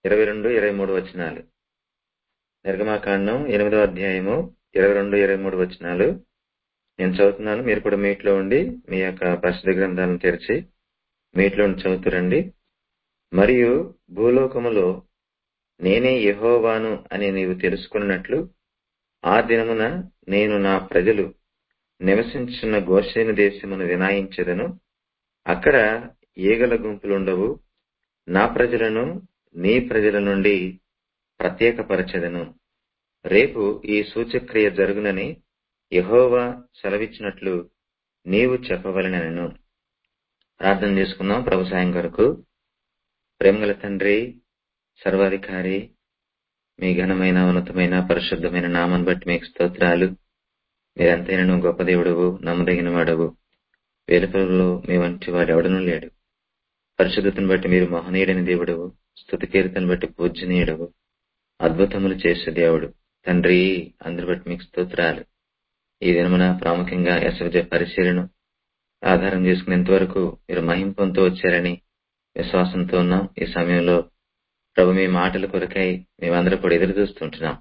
ఇరవై రెండు ఇరవై మూడు వచనాలు నిర్గమాకాండం ఎనిమిదో అధ్యాయము ఇరవై రెండు ఇరవై మూడు వచనాలు నేను చదువుతున్నాను మీరు కూడా మీట్లో ఉండి మీ యొక్క పరిశుద్ధ గ్రంథాలను తెరిచి మీట్లో ఉండి చదువుతురండి మరియు భూలోకములో నేనే యెహోవాను అని నీవు తెలుసుకున్నట్లు ఆ దినమున నేను నా ప్రజలు నివసించున్న గోషేను దేశమును వినాయించెదను అక్కడ ఈగల గుంపులుండవు నా ప్రజలను నీ ప్రజల నుండి ప్రత్యేకపరచెదను రేపు ఈ సూచక్రియ జరుగునని యెహోవా సెలవిచ్చినట్లు నీవు చెప్పవలనను ప్రార్థన చేసుకుందాం ప్రభు సాయం కొరకు ప్రేమగల తండ్రి సర్వాధికారి మీ ఘనమైన ఉన్నతమైన పరిశుద్ధమైన నామాన్ని బట్టి మీకు స్తోత్రాలు మీరంతైనను గొప్ప దేవుడవు నమ్మదగిన వాడవు వేలుపలలో మీ వంటి వాడు ఎవడనూ లేడు పరిశుద్ధతను బట్టి మీరు మహనీయుడని దేవుడవు స్థుతి కీర్తను బట్టి పూజనీయుడవు అద్భుతములు చేసే దేవుడు తండ్రి అందరి బట్టి మీకు స్తోత్రాలు ఈ దినమున ప్రాముఖ్యంగా ఎస్ఎఫ్జే పరిశీలన ఆధారం చేసుకునేంత వరకు మీరు మహిం పొందుతూ వచ్చారని విశ్వాసంతో ఉన్నాం ఈ సమయంలో ప్రభు మీ మాటల కొరకై మేమందరూ కూడా ఎదురు చూస్తుంటున్నాం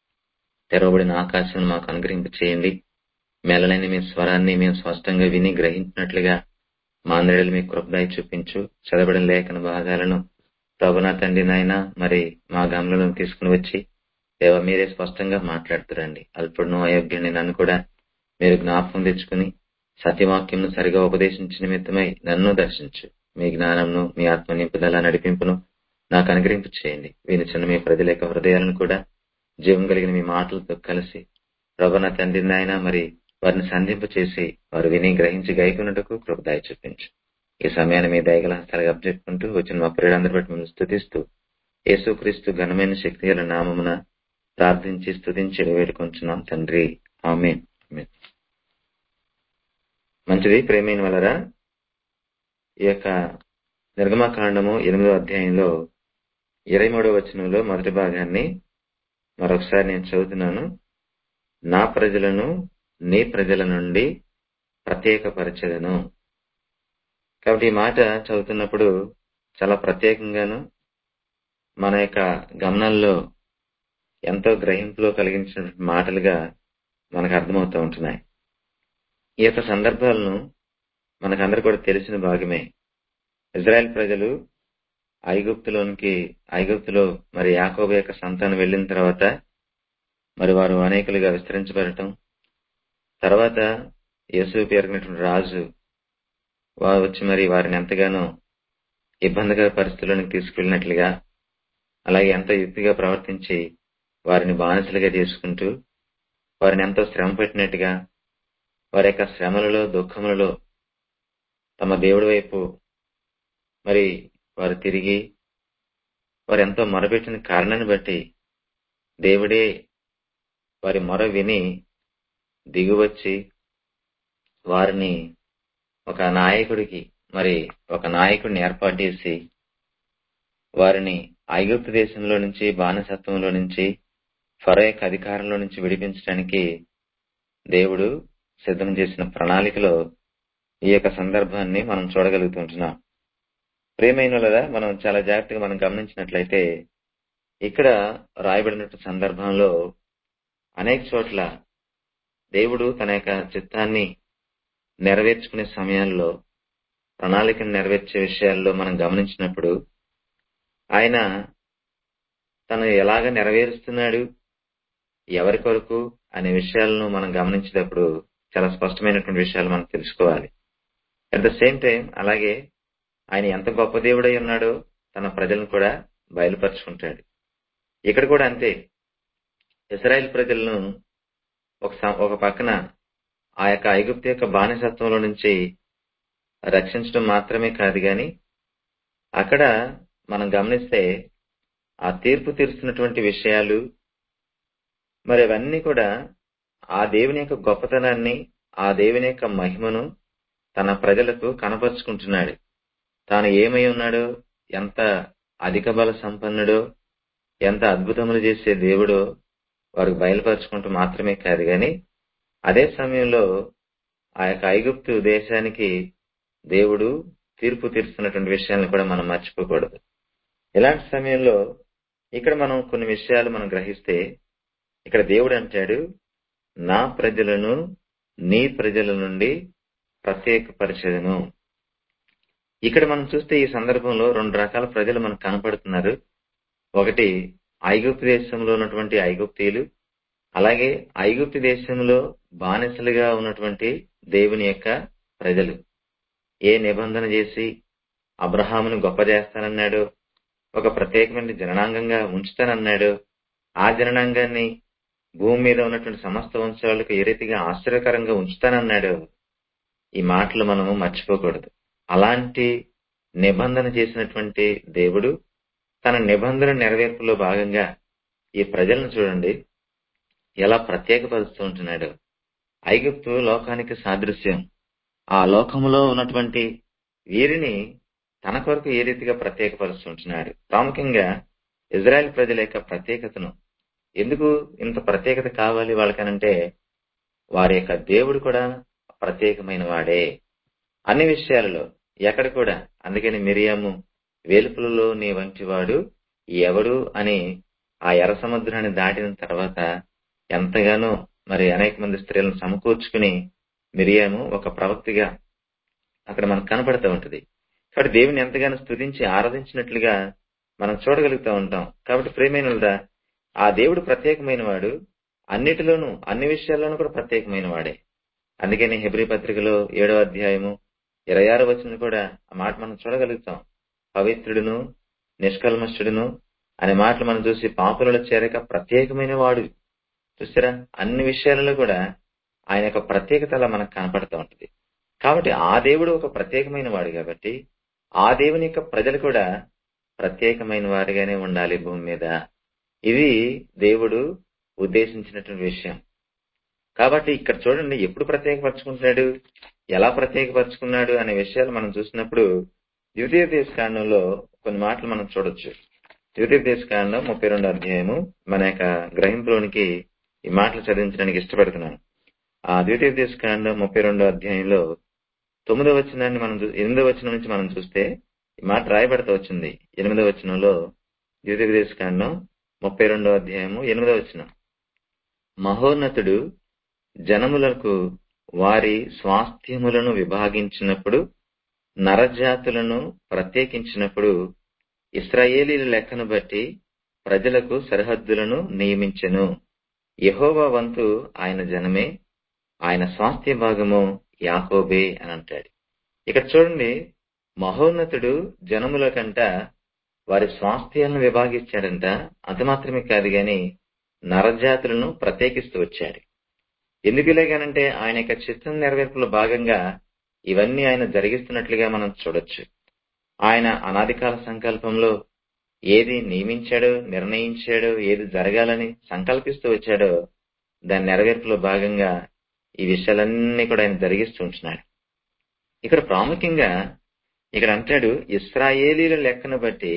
తెరవబడిన ఆకాశం మాకు అనుగ్రహింప చేయండి మెల్లలేని మీ స్వరాన్ని మేము స్పష్టంగా విని గ్రహించినట్లుగా మా అందరిలో మీ కృపదాయి చూపించు చదవబడిన లేఖన భాగాలను ప్రభు నా తండ్రి నాయన మరి మా గమనంలో తీసుకుని వచ్చి దేవ మీరే స్పష్టంగా మాట్లాడుతురండి అల్పుడును అయోగ్యుని నన్ను కూడా మీరు జ్ఞాపకం తెచ్చుకుని సత్యవాక్యంను సరిగా ఉపదేశించిన నిమిత్తమై నన్ను దర్శించు మీ జ్ఞానంను మీ ఆత్మ నింపుదల నడిపింపును నాకు అనుగ్రహింపు చేయండి వీని చిన్న మీ ప్రజల యొక్క హృదయాలను కూడా జీవం కలిగిన మీ మాటలతో కలిసి ప్రభు నా తండ్రి నాయన మరి వారిని సంధింప చేసి వారు విని గ్రహించి గైకున్నట్టుకు కృపదాయి చూపించు ఈ సమయాన్ని మీ దయగల హస్తాలుగా అప్పచెప్పుకుంటూ వచ్చిన మా ప్రియులందరి బట్టి మిమ్మల్ని స్థుతిస్తూ యేసుక్రీస్తు ఘనమైన శక్తి గల నామమున ప్రార్థించి స్థుతించి వేడుకొంచున్నాం తండ్రి ఆమె మంచిది ప్రేమైన వలరా ఈ యొక్క నిర్గమకాండము ఎనిమిదో అధ్యాయంలో ఇరవై మూడవ వచనంలో మొదటి భాగాన్ని మరొకసారి నేను చదువుతున్నాను నా ప్రజలను నీ ప్రజల నుండి ప్రత్యేకపరచదను కాబట్టి ఈ మాట చదువుతున్నప్పుడు చాలా ప్రత్యేకంగాను మన యొక్క గమనంలో ఎంతో గ్రహింపులో కలిగించిన మాటలుగా మనకు అర్థమవుతూ ఉంటున్నాయి ఈ యొక్క సందర్భాలను మనకందరు కూడా తెలిసిన భాగమే ఇజ్రాయెల్ ప్రజలు ఐగుప్తులోనికి ఐగుప్తులో మరి యాకోబు యొక్క సంతానం వెళ్ళిన తర్వాత మరి వారు అనేకులుగా విస్తరించబడటం తర్వాత యేసు పేరుకున్నటువంటి రాజు వారు వచ్చి మరి వారిని ఎంతగానో ఇబ్బందికర పరిస్థితుల్లోనికి తీసుకెళ్లినట్లుగా అలాగే ఎంతో యుక్తిగా ప్రవర్తించి వారిని బానిసలుగా చేసుకుంటూ వారిని ఎంతో శ్రమ పెట్టినట్టుగా వారి యొక్క శ్రమలలో దుఃఖములలో తమ దేవుడి వైపు మరి వారు తిరిగి వారు ఎంతో మొరపెట్టిన కారణాన్ని బట్టి దేవుడే వారి మొర విని దిగువచ్చి వారిని ఒక నాయకుడికి మరి ఒక నాయకుడిని ఏర్పాటు చేసి వారిని ఐగుప్తు దేశంలో నుంచి బానిసత్వంలో నుంచి ఫరో యొక్క అధికారంలో నుంచి విడిపించడానికి దేవుడు సిద్ధం చేసిన ప్రణాళికలో ఈ యొక్క సందర్భాన్ని మనం చూడగలుగుతుంటున్నాం ప్రేమైన లేదా మనం చాలా జాగ్రత్తగా మనం గమనించినట్లయితే ఇక్కడ రాయబడిన సందర్భంలో అనేక చోట్ల దేవుడు తన యొక్క చిత్తాన్ని నెరవేర్చుకునే సమయాల్లో ప్రణాళికను నెరవేర్చే విషయాల్లో మనం గమనించినప్పుడు ఆయన తను ఎలాగ నెరవేరుస్తున్నాడు ఎవరి కొరకు అనే విషయాలను మనం గమనించేటప్పుడు చాలా స్పష్టమైనటువంటి విషయాలు మనం తెలుసుకోవాలి అట్ ద సేమ్ టైం అలాగే ఆయన ఎంత గొప్ప దేవుడై ఉన్నాడో తన ప్రజలను కూడా బయలుపరుచుకుంటాడు ఇక్కడ కూడా అంతే ఇస్రాయల్ ప్రజలను ఒక ఒక పక్కన ఆ యొక్క ఐగుప్తు యొక్క బానిసత్వంలో నుంచి రక్షించడం మాత్రమే కాదు గాని అక్కడ మనం గమనిస్తే ఆ తీర్పు తీరుస్తున్నటువంటి విషయాలు మరి అవన్నీ కూడా ఆ దేవుని యొక్క గొప్పతనాన్ని ఆ దేవుని యొక్క మహిమను తన ప్రజలకు కనపరుచుకుంటున్నాడు తాను ఏమై ఉన్నాడో ఎంత అధిక బల సంపన్నుడో ఎంత అద్భుతములు చేసే దేవుడో వారికి బయలుపరుచుకుంటూ మాత్రమే కాదు గాని అదే సమయంలో ఆ యొక్క ఐగుప్తు దేశానికి దేవుడు తీర్పు తీరుస్తున్నటువంటి విషయాలను కూడా మనం మర్చిపోకూడదు ఇలాంటి సమయంలో ఇక్కడ మనం కొన్ని విషయాలు మనం గ్రహిస్తే ఇక్కడ దేవుడు అంటాడు నా ప్రజలను నీ ప్రజల నుండి ప్రత్యేకపరిచేదను ఇక్కడ మనం చూస్తే ఈ సందర్భంలో రెండు రకాల ప్రజలు మనకు కనపడుతున్నారు ఒకటి ఐగుప్తు దేశంలో ఉన్నటువంటి ఐగుప్తీయులు అలాగే ఐగుప్తు దేశంలో బానిసలుగా ఉన్నటువంటి దేవుని యొక్క ప్రజలు ఏ నిబంధన చేసి అబ్రహామును గొప్ప చేస్తానన్నాడు ఒక ప్రత్యేకమైన జననాంగంగా ఉంచుతానన్నాడు ఆ జననాంగాన్ని భూమి మీద ఉన్నటువంటి సమస్త వంశాలకు ఏ రీతిగా ఆశ్చర్యకరంగా ఉంచుతానన్నాడు ఈ మాటలు మనము మర్చిపోకూడదు అలాంటి నిబంధన చేసినటువంటి దేవుడు తన నిబంధన నెరవేర్పులో భాగంగా ఈ ప్రజలను చూడండి ఎలా ప్రత్యేకపరుస్తూ ఉంటున్నాడు ఐగుప్తు లోకానికి సాదృశ్యం ఆ లోకములో ఉన్నటువంటి వీరిని తన కొరకు ఏ రీతిగా ప్రత్యేకపరుస్తుంటున్నాడు ప్రాముఖ్యంగా ఇజ్రాయెల్ ప్రజల యొక్క ప్రత్యేకతను ఎందుకు ఇంత ప్రత్యేకత కావాలి వాళ్ళకనంటే వారి యొక్క దేవుడు కూడా ప్రత్యేకమైన వాడే అన్ని విషయాలలో ఎక్కడ కూడా అందుకని మిరియాము వేలుపులలో నీ వంటి వాడు ఎవడు అని ఆ ఎర్ర సముద్రాన్ని దాటిన తర్వాత ఎంతగానో మరి అనేక మంది స్త్రీలను సమకూర్చుకుని మిరియాము ఒక ప్రవక్తిగా అక్కడ మనకు కనపడుతూ ఉంటది కాబట్టి దేవుని ఎంతగానో స్తుతించి ఆరాధించినట్లుగా మనం చూడగలుగుతూ ఉంటాం కాబట్టి ప్రేమైనదా ఆ దేవుడు ప్రత్యేకమైన వాడు అన్నిటిలోనూ అన్ని విషయాల్లోనూ కూడా ప్రత్యేకమైన వాడే అందుకని హెబ్రి పత్రికలో ఏడో అధ్యాయము ఇరవై ఆరో వచ్చిన కూడా ఆ మాట మనం చూడగలుగుతాం పవిత్రుడును నిష్కల్మషుడును అనే మాటలు మనం చూసి పాపులలో చేరక ప్రత్యేకమైన వాడు చూసారా అన్ని విషయాలలో కూడా ఆయన యొక్క ప్రత్యేకత అలా మనకు కనపడుతూ ఉంటుంది కాబట్టి ఆ దేవుడు ఒక ప్రత్యేకమైన వాడు కాబట్టి ఆ దేవుని యొక్క ప్రజలు కూడా ప్రత్యేకమైన వారిగానే ఉండాలి భూమి మీద ఇది దేవుడు ఉద్దేశించినటువంటి విషయం కాబట్టి ఇక్కడ చూడండి ఎప్పుడు ప్రత్యేకపరచుకుంటున్నాడు ఎలా ప్రత్యేకపరచుకున్నాడు అనే విషయాలు మనం చూసినప్పుడు ద్వితీయ దేశకాండంలో కొన్ని మాటలు మనం చూడొచ్చు ద్వితీయ దేశకాండం ముప్పై రెండో అధ్యాయము మన యొక్క గ్రహింపులోనికి ఈ మాటలు చదివించడానికి ఇష్టపడుతున్నాను ఆ ద్వితీయ దేశకాండం ముప్పై రెండో అధ్యాయంలో తొమ్మిదో వచనాన్ని మనం చూ- ఎనిమిదో వచనం నుంచి మనం చూస్తే ఈ మాట రాయబడతా వచ్చింది ఎనిమిదో వచనంలో ద్వితీయ దేశకాండం ముప్పై రెండో అధ్యాయము ఎనిమిదో వచనం మహోన్నతుడు జనములకు వారి స్వాస్థ్యములను విభాగించినప్పుడు నరజాతులను ప్రత్యేకించినప్పుడు ఇస్రాయేలీల లెక్కను బట్టి ప్రజలకు సరిహద్దులను నియమించెను యెహోవా వంతు ఆయన జనమే ఆయన స్వాస్థ్య భాగము యాకోబే అని అంటాడు ఇక్కడ చూడండి మహోన్నతుడు జనముల కంట వారి స్వాస్థ్యాలను విభాగించాడంట అంత మాత్రమే కాదు గాని నరజాతులను ప్రత్యేకిస్తూ వచ్చాడు ఎందుకు ఇలాగానంటే ఆయన యొక్క చిత్తం నెరవేర్పులో భాగంగా ఇవన్నీ ఆయన జరిగిస్తున్నట్లుగా మనం చూడొచ్చు ఆయన అనాదికాల సంకల్పంలో ఏది నియమించాడో నిర్ణయించాడో ఏది జరగాలని సంకల్పిస్తూ వచ్చాడో దాని నెరవేర్పులో భాగంగా ఈ విషయాలన్నీ కూడా ఆయన జరిగిస్తూ ఉంటున్నాడు ఇక్కడ ప్రాముఖ్యంగా ఇక్కడ అంటాడు ఇస్రాయేలీల లెక్కను బట్టి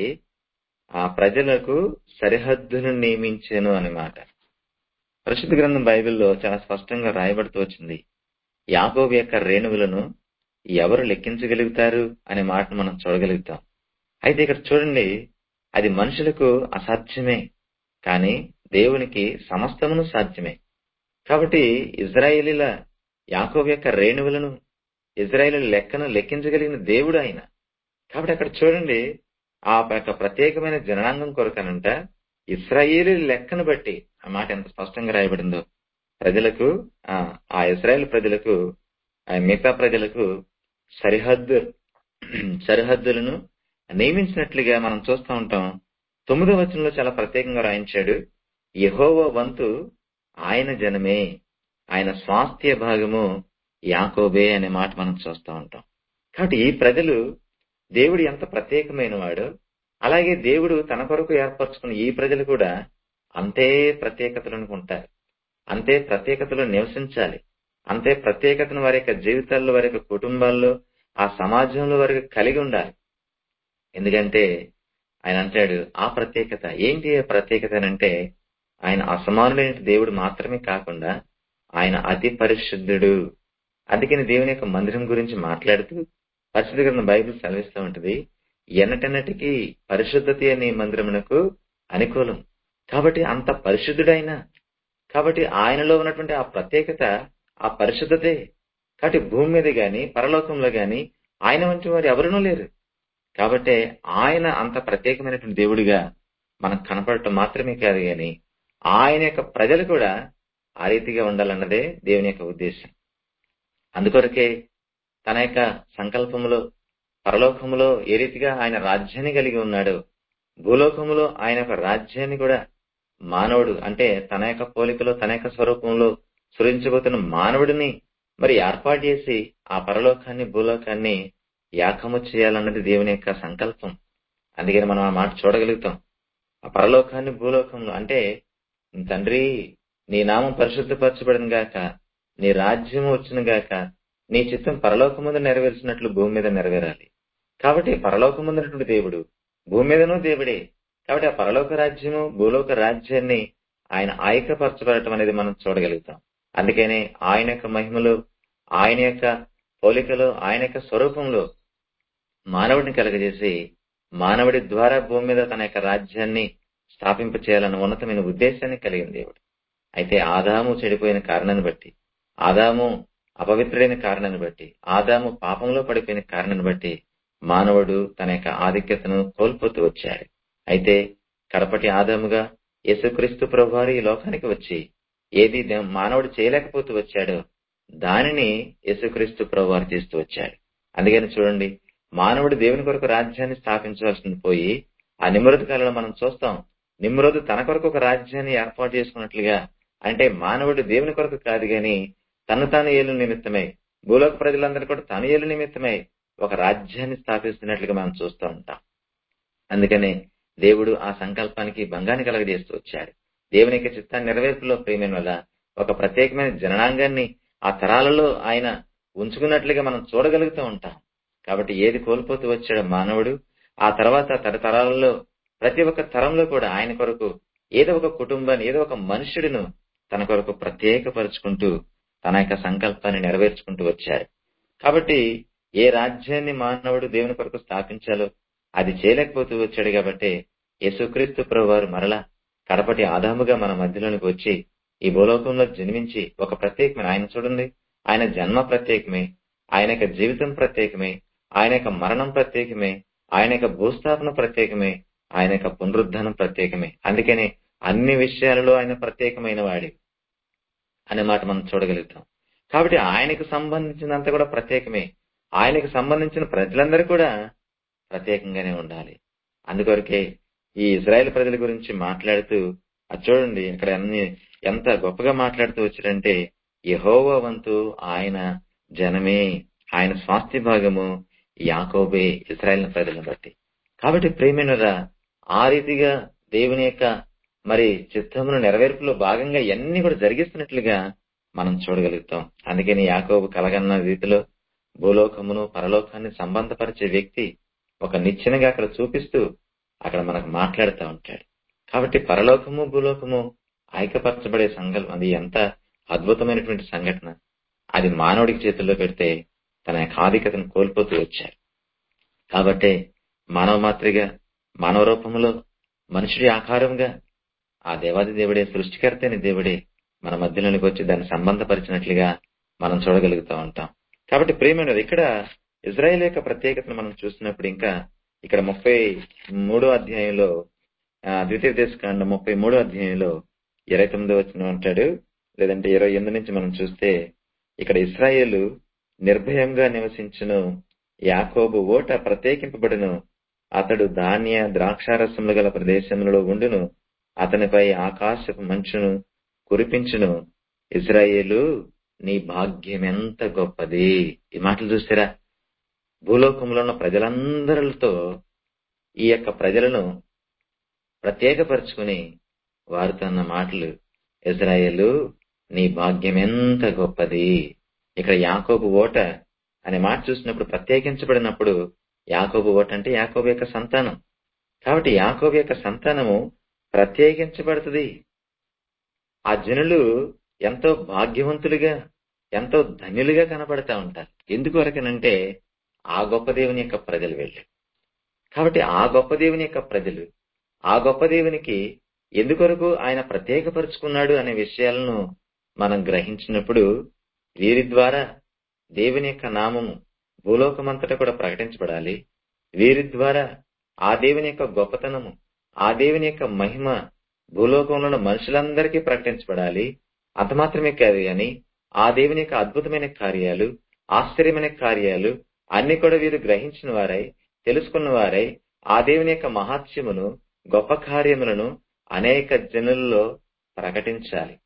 ఆ ప్రజలకు సరిహద్దును నియమించాను అన్నమాట పరిశుద్ధ గ్రంథం బైబిల్లో చాలా స్పష్టంగా రాయబడుతూ వచ్చింది యాకోబు యొక్క రేణువులను ఎవరు లెక్కించగలుగుతారు అనే మాటను మనం చూడగలుగుతాం అయితే ఇక్కడ చూడండి అది మనుషులకు అసాధ్యమే కానీ దేవునికి సమస్తమును సాధ్యమే కాబట్టి ఇజ్రాయేలీల యాకోబు యొక్క రేణువులను ఇజ్రాయేలీల లెక్కను లెక్కించగలిగిన దేవుడు ఆయన కాబట్టి అక్కడ చూడండి ఆ యొక్క ప్రత్యేకమైన జనాంగం కొరకనంట ఇస్రాయేలీ లెక్కను బట్టి ఆ మాట ఎంత స్పష్టంగా రాయబడిందో ప్రజలకు ఆ ఆ ఇస్రాయేల్ ప్రజలకు ఆ మిగతా ప్రజలకు సరిహద్దు సరిహద్దులను నియమించినట్లుగా మనం చూస్తూ ఉంటాం తొమ్మిదో వచనంలో చాలా ప్రత్యేకంగా రాయించాడు యెహోవా వంతు ఆయన జనమే ఆయన స్వాస్థ్య భాగము యాకోబే అనే మాట మనం చూస్తూ ఉంటాం కాబట్టి ఈ ప్రజలు దేవుడు ఎంత ప్రత్యేకమైన వాడో అలాగే దేవుడు తన కొరకు ఏర్పరచుకున్న ఈ ప్రజలు కూడా అంతే ప్రత్యేకతలను ఉంటారు అంతే ప్రత్యేకతలో నివసించాలి అంతే ప్రత్యేకతను వారి యొక్క జీవితాల్లో వారి యొక్క కుటుంబాల్లో ఆ సమాజంలో వారికి కలిగి ఉండాలి ఎందుకంటే ఆయన అంటాడు ఆ ప్రత్యేకత ఏంటి ఆ ప్రత్యేకత అంటే ఆయన అసమానులైన దేవుడు మాత్రమే కాకుండా ఆయన అతి పరిశుద్ధుడు అందుకని దేవుని యొక్క మందిరం గురించి మాట్లాడుతూ పరిశుద్ధ గ్రంథం బైబిల్ సెలవిస్తూ ఉంటది ఎన్నటెన్నటికి పరిశుద్ధత అనే మందిరమునకు అనుకూలం కాబట్టి అంత పరిశుద్ధుడైన కాబట్టి ఆయనలో ఉన్నటువంటి ఆ ప్రత్యేకత ఆ పరిశుద్ధతే కాబట్టి భూమి మీద గాని పరలోకంలో గాని ఆయన వంటి వారు ఎవరునూ లేరు కాబట్టి ఆయన అంత ప్రత్యేకమైనటువంటి దేవుడిగా మనకు కనపడటం మాత్రమే కాదు గాని ఆయన యొక్క ప్రజలు కూడా ఆ రీతిగా ఉండాలన్నదే దేవుని యొక్క ఉద్దేశం అందుకొరకే తన యొక్క సంకల్పములో పరలోకములో ఏ రీతిగా ఆయన రాజ్యాన్ని కలిగి ఉన్నాడో భూలోకములో ఆయన యొక్క రాజ్యాన్ని కూడా మానవుడు అంటే తన యొక్క పోలికలో తన యొక్క స్వరూపంలో సృజించబోతున్న మానవుడిని మరి ఏర్పాటు చేసి ఆ పరలోకాన్ని భూలోకాన్ని యాకము చేయాలన్నది దేవుని యొక్క సంకల్పం అందుకని మనం ఆ మాట చూడగలుగుతాం ఆ పరలోకాన్ని భూలోకంలో అంటే తండ్రి నీ నామం పరిశుద్ధపరచబడిన గాక నీ రాజ్యం వచ్చిన గాక నీ చిత్తం పరలోకముందు నెరవేర్చినట్లు భూమి మీద నెరవేరాలి కాబట్టి పరలోకముందున్నటువంటి దేవుడు భూమి మీదనూ దేవుడే కాబట్టి ఆ పరలోక రాజ్యము భూలోక రాజ్యాన్ని ఆయన ఐక్యపరచబడటం అనేది మనం చూడగలుగుతాం అందుకనే ఆయన యొక్క మహిమలో ఆయన యొక్క పోలికలో ఆయన యొక్క స్వరూపంలో మానవుడిని కలగజేసి మానవుడి ద్వారా భూమి మీద తన యొక్క రాజ్యాన్ని స్థాపింప చేయాలన్న ఉన్నతమైన ఉద్దేశాన్ని కలిగిన దేవుడు అయితే ఆదాము చెడిపోయిన కారణాన్ని బట్టి ఆదాము అపవిత్రుడైన కారణాన్ని బట్టి ఆదాము పాపంలో పడిపోయిన కారణాన్ని బట్టి మానవుడు తన యొక్క ఆధిక్యతను కోల్పోతూ వచ్చాడు అయితే కడపటి ఆదాముగా యేసుక్రీస్తు ప్రభువారు ఈ లోకానికి వచ్చి ఏది దే- మానవుడు చేయలేకపోతూ వచ్చాడో దానిని యేసుక్రీస్తు ప్రభువారు చేస్తూ వచ్చాడు అందుకని చూడండి మానవుడు దేవుని కొరకు రాజ్యాన్ని స్థాపించవలసింది పోయి ఆ నిమ్రోధు కాలంలో మనం చూస్తాం నిమ్రోధు తన కొరకు ఒక రాజ్యాన్ని ఏర్పాటు చేసుకున్నట్లుగా అంటే మానవుడు దేవుని కొరకు కాదు గాని తను తాను ఏలు నిమిత్తమై భూలోక ప్రజలందరూ కూడా తన ఏలు నిమిత్తమై ఒక రాజ్యాన్ని స్థాపిస్తున్నట్లుగా మనం చూస్తూ ఉంటాం అందుకనే దేవుడు ఆ సంకల్పానికి భంగాన్ని కలగజేస్తూ వచ్చాడు దేవుని యొక్క చిత్తాన్ని నెరవేర్పులో ప్రేమైన వల్ల ఒక ప్రత్యేకమైన జననాంగాన్ని ఆ తరాలలో ఆయన ఉంచుకున్నట్లుగా మనం చూడగలుగుతూ ఉంటాం కాబట్టి ఏది కోల్పోతూ వచ్చాడో మానవుడు ఆ తర్వాత తరతరాలలో ప్రతి ఒక్క తరంలో కూడా ఆయన కొరకు ఏదో ఒక కుటుంబాన్ని ఏదో ఒక మనుషుడిను తన కొరకు ప్రత్యేకపరుచుకుంటూ తన యొక్క సంకల్పాన్ని నెరవేర్చుకుంటూ వచ్చాడు కాబట్టి ఏ రాజ్యాన్ని మానవుడు దేవుని కొరకు స్థాపించాలో అది చేయలేకపోతూ వచ్చాడు కాబట్టి యేసుక్రీస్తు ప్రభు వారు మరలా కడపటి ఆదాముగా మన మధ్యలోనికి వచ్చి ఈ భూలోకంలో జన్మించి ఒక ప్రత్యేకమైన ఆయన చూడండి ఆయన జన్మ ప్రత్యేకమే ఆయన యొక్క జీవితం ప్రత్యేకమే ఆయన యొక్క మరణం ప్రత్యేకమే ఆయన యొక్క భూస్థాపన ప్రత్యేకమే ఆయన యొక్క పునరుద్ధానం ప్రత్యేకమే అందుకనే అన్ని విషయాలలో ఆయన ప్రత్యేకమైన వాడి అనే మాట మనం చూడగలుగుతాం కాబట్టి ఆయనకు సంబంధించినంత కూడా ప్రత్యేకమే ఆయనకు సంబంధించిన ప్రజలందరూ కూడా ప్రత్యేకంగానే ఉండాలి అందుకొరకే ఈ ఇజ్రాయెల్ ప్రజల గురించి మాట్లాడుతూ అది చూడండి ఇక్కడ అన్ని ఎంత గొప్పగా మాట్లాడుతూ వచ్చారంటే యహోవా వంతు ఆయన జనమే ఆయన స్వాస్థ్య భాగము యాకోబే ఇజ్రాయెల్ ప్రజలను బట్టి కాబట్టి ప్రేమినురా ఆ రీతిగా దేవుని యొక్క మరి చిత్తమును నెరవేర్పులో భాగంగా ఇవన్నీ కూడా జరిగిస్తున్నట్లుగా మనం చూడగలుగుతాం అందుకని యాకోబు కలగన్న రీతిలో భూలోకమును పరలోకాన్ని సంబంధపరిచే వ్యక్తి ఒక నిచ్చెనగా అక్కడ చూపిస్తూ అక్కడ మనకు మాట్లాడుతూ ఉంటాడు కాబట్టి పరలోకము భూలోకము ఐక్యపరచబడే సంకల్పం అది ఎంత అద్భుతమైనటువంటి సంఘటన అది మానవుడికి చేతుల్లో పెడితే తన యొక్క ఆధిక్యతను కోల్పోతూ వచ్చారు కాబట్టి మానవ మాత్రిగా మానవ రూపంలో మనుషుడి ఆకారంగా ఆ దేవాది దేవుడే సృష్టికర్త అయిన దేవుడే మన మధ్యలోనికి వచ్చి దాన్ని సంబంధపరిచినట్లుగా మనం చూడగలుగుతూ ఉంటాం కాబట్టి ప్రేమైనది ఇక్కడ ఇజ్రాయెల్ యొక్క ప్రత్యేకతను మనం చూస్తున్నప్పుడు ఇంకా ఇక్కడ ముప్పై మూడో అధ్యాయంలో ఆ, ద్వితీయ దేశకాండ ముప్పై మూడో అధ్యాయంలో ఇరవై తొమ్మిదో వచ్చిన అంటాడు లేదంటే ఇరవై ఎనిమిది నుంచి మనం చూస్తే ఇక్కడ ఇస్రాయేలు నిర్భయంగా నివసించును యాకోబు ఓట ప్రత్యేకింపబడును అతడు ధాన్య ద్రాక్షారసములు గల ప్రదేశములలో ఉండును అతనిపై ఆకాశపు మంచును కురిపించును ఇజ్రాయేలు నీ భాగ్యం ఎంత గొప్పది ఈ మాటలు చూస్తారా భూలోకంలో ఉన్న ప్రజలందరితో ఈ యొక్క ప్రజలను ప్రత్యేకపరుచుకుని వారితో అన్న మాటలు ఇజ్రాయేలు నీ భాగ్యం ఎంత గొప్పది ఇక్కడ యాకోబు ఓట అనే మాట చూసినప్పుడు ప్రత్యేకించబడినప్పుడు యాకోబు ఓట అంటే యాకోబు యొక్క సంతానం కాబట్టి యాకోబు యొక్క సంతానము ప్రత్యేకించబడుతుంది ఆ జనులు ఎంతో భాగ్యవంతులుగా ఎంతో ధన్యులుగా కనబడతా ఉంటారు ఎందుకు వరకనంటే ఆ గొప్ప దేవుని యొక్క ప్రజలు వెళ్ళి కాబట్టి ఆ గొప్ప దేవుని యొక్క ప్రజలు ఆ గొప్ప దేవునికి ఎందుకొరకు ఆయన ప్రత్యేకపరుచుకున్నాడు అనే విషయాలను మనం గ్రహించినప్పుడు వీరి ద్వారా దేవుని యొక్క నామము భూలోకమంతటా కూడా ప్రకటించబడాలి వీరి ద్వారా ఆ దేవుని యొక్క గొప్పతనము ఆ దేవుని యొక్క మహిమ భూలోకంలో ఉన్న మనుషులందరికీ ప్రకటించబడాలి అంత మాత్రమే కాదు కానీ ఆ దేవుని యొక్క అద్భుతమైన కార్యాలు ఆశ్చర్యమైన కార్యాలు అన్ని కూడా వీరు గ్రహించిన వారై తెలుసుకున్న వారై ఆ దేవుని యొక్క మహాత్మ్యమును గొప్ప కార్యములను అనేక జనులలో ప్రకటించాలి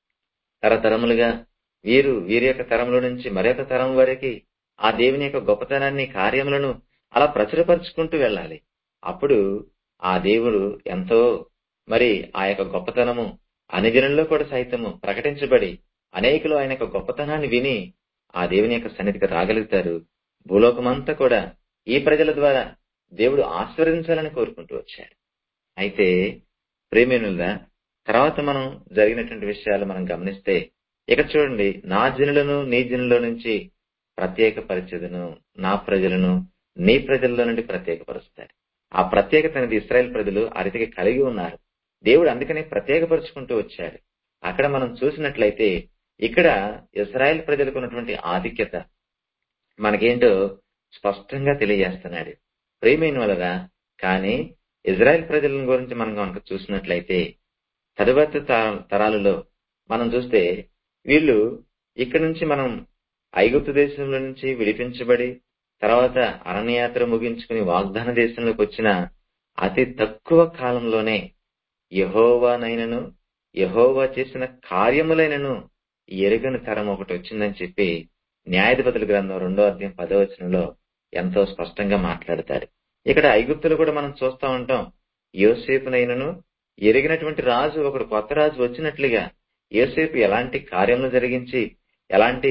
తరతరములుగా వీరు వీరి యొక్క తరముల నుంచి మరొక తరం వరకు ఆ దేవుని యొక్క గొప్పతనాన్ని కార్యములను అలా ప్రచురపరుచుకుంటూ వెళ్ళాలి అప్పుడు ఆ దేవుడు ఎంతో మరి ఆ యొక్క గొప్పతనము అన్ని జనుల్లో కూడా సైతము ప్రకటించబడి అనేకులు ఆయన యొక్క గొప్పతనాన్ని విని ఆ దేవుని యొక్క సన్నిధికి రాగలుగుతారు భూలోకమంతా కూడా ఈ ప్రజల ద్వారా దేవుడు ఆశీర్వదించాలని కోరుకుంటూ వచ్చాడు అయితే ప్రేమినుల తర్వాత మనం జరిగినటువంటి విషయాలు మనం గమనిస్తే ఇక చూడండి నా జనులను నీ జనుల నుంచి ప్రత్యేక పరిచదును నా ప్రజలను నీ ప్రజల్లో నుండి ప్రత్యేకపరుస్తాడు ఆ ప్రత్యేకత అనేది ఇస్రాయల్ ప్రజలు ఆ రీతికి కలిగి ఉన్నారు దేవుడు అందుకనే ప్రత్యేకపరుచుకుంటూ వచ్చాడు అక్కడ మనం చూసినట్లయితే ఇక్కడ ఇస్రాయల్ ప్రజలకు ఉన్నటువంటి ఆధిక్యత మనకేంటో స్పష్టంగా తెలియజేస్తున్నాడు ప్రేమైన వలన కానీ ఇజ్రాయెల్ ప్రజల గురించి మనం కనుక చూసినట్లయితే తరువాతి తరాలలో మనం చూస్తే వీళ్ళు ఇక్కడ నుంచి మనం ఐగుప్తు దేశంలో నుంచి విడిపించబడి తర్వాత అరణ్యయాత్ర ముగించుకుని వాగ్దాన దేశంలోకి వచ్చిన అతి తక్కువ కాలంలోనే యహోవానైనను యహోవా చేసిన కార్యములైనను ఎరుగని తరం ఒకటి వచ్చిందని చెప్పి న్యాయాధిపతుల గ్రంథం రెండో అధ్యాయం పదవచనంలో ఎంతో స్పష్టంగా మాట్లాడతాడు ఇక్కడ ఐగుప్తులు కూడా మనం చూస్తా ఉంటాం యోసేపునైనను ఎరిగినటువంటి రాజు ఒకడు కొత్త రాజు వచ్చినట్లుగా యోసేపు ఎలాంటి కార్యములు జరిగించి ఎలాంటి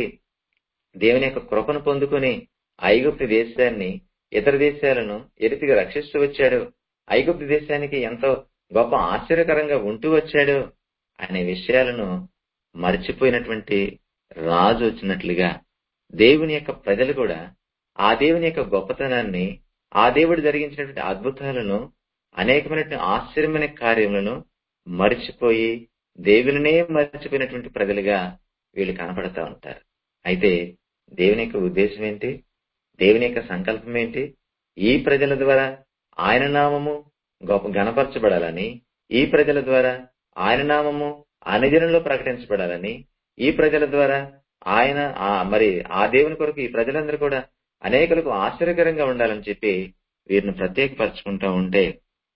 దేవుని యొక్క కృపను పొందుకుని ఐగుప్తు దేశాన్ని ఇతర దేశాలను ఎరితిగా రక్షిస్తూ వచ్చాడు ఐగుప్తు దేశానికి ఎంతో గొప్ప ఆశ్చర్యకరంగా ఉంటూ వచ్చాడు అనే విషయాలను మర్చిపోయినటువంటి రాజు వచ్చినట్లుగా దేవుని యొక్క ప్రజలు కూడా ఆ దేవుని యొక్క గొప్పతనాన్ని ఆ దేవుడు జరిగించినటువంటి అద్భుతాలను అనేకమైనటువంటి ఆశ్చర్యమైన కార్యములను మర్చిపోయి దేవునినే మర్చిపోయినటువంటి ప్రజలుగా వీళ్ళు కనపడతా ఉంటారు అయితే దేవుని యొక్క ఉద్దేశం ఏంటి దేవుని యొక్క సంకల్పం ఏంటి ఈ ప్రజల ద్వారా ఆయన నామము గొప్ప గణపరచబడాలని ఈ ప్రజల ద్వారా ఆయన నామము అనుజనంలో ప్రకటించబడాలని ఈ ప్రజల ద్వారా ఆయన ఆ మరి ఆ దేవుని కొరకు ఈ ప్రజలందరూ కూడా అనేకులకు ఆశ్చర్యకరంగా ఉండాలని చెప్పి వీరిని ప్రత్యేకపరచుకుంటా ఉంటే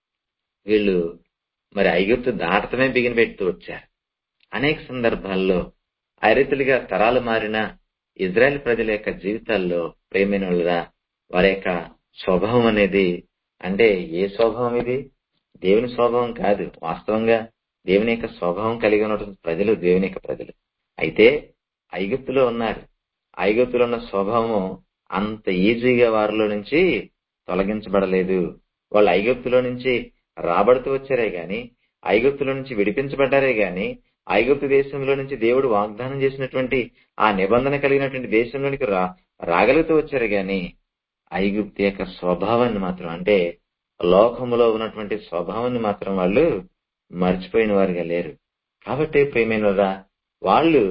వీళ్ళు మరి ఐగుప్తు దాటతమే బిగిన పెడుతూ వచ్చారు అనేక సందర్భాల్లో ఐరెతులుగా తరాలు మారిన ఇజ్రాయెల్ ప్రజల యొక్క జీవితాల్లో ప్రేమినులుగా వారి యొక్క స్వభావం అనేది అంటే ఏ స్వభావం ఇది దేవుని స్వభావం కాదు వాస్తవంగా దేవుని యొక్క స్వభావం కలిగి ఉన్నటువంటి ప్రజలు దేవుని యొక్క ప్రజలు అయితే ఐగుప్తులో ఉన్నారు ఐగుప్తులో ఉన్న స్వభావం అంత ఈజీగా వారిలో నుంచి తొలగించబడలేదు వాళ్ళు ఐగుప్తులో నుంచి రాబడుతూ వచ్చారే గాని ఐగుప్తులో నుంచి విడిపించబడ్డారే గాని ఐగుప్తు దేశంలో నుంచి దేవుడు వాగ్దానం చేసినటువంటి ఆ నిబంధన కలిగినటువంటి దేశంలోనికి రా రాగలుగుతూ వచ్చారు గాని ఐగుప్తు యొక్క స్వభావాన్ని మాత్రం అంటే లోకములో ఉన్నటువంటి స్వభావాన్ని మాత్రం వాళ్ళు మర్చిపోయిన వారుగా లేరు కాబట్టి ప్రేమైనదా వాళ్ళు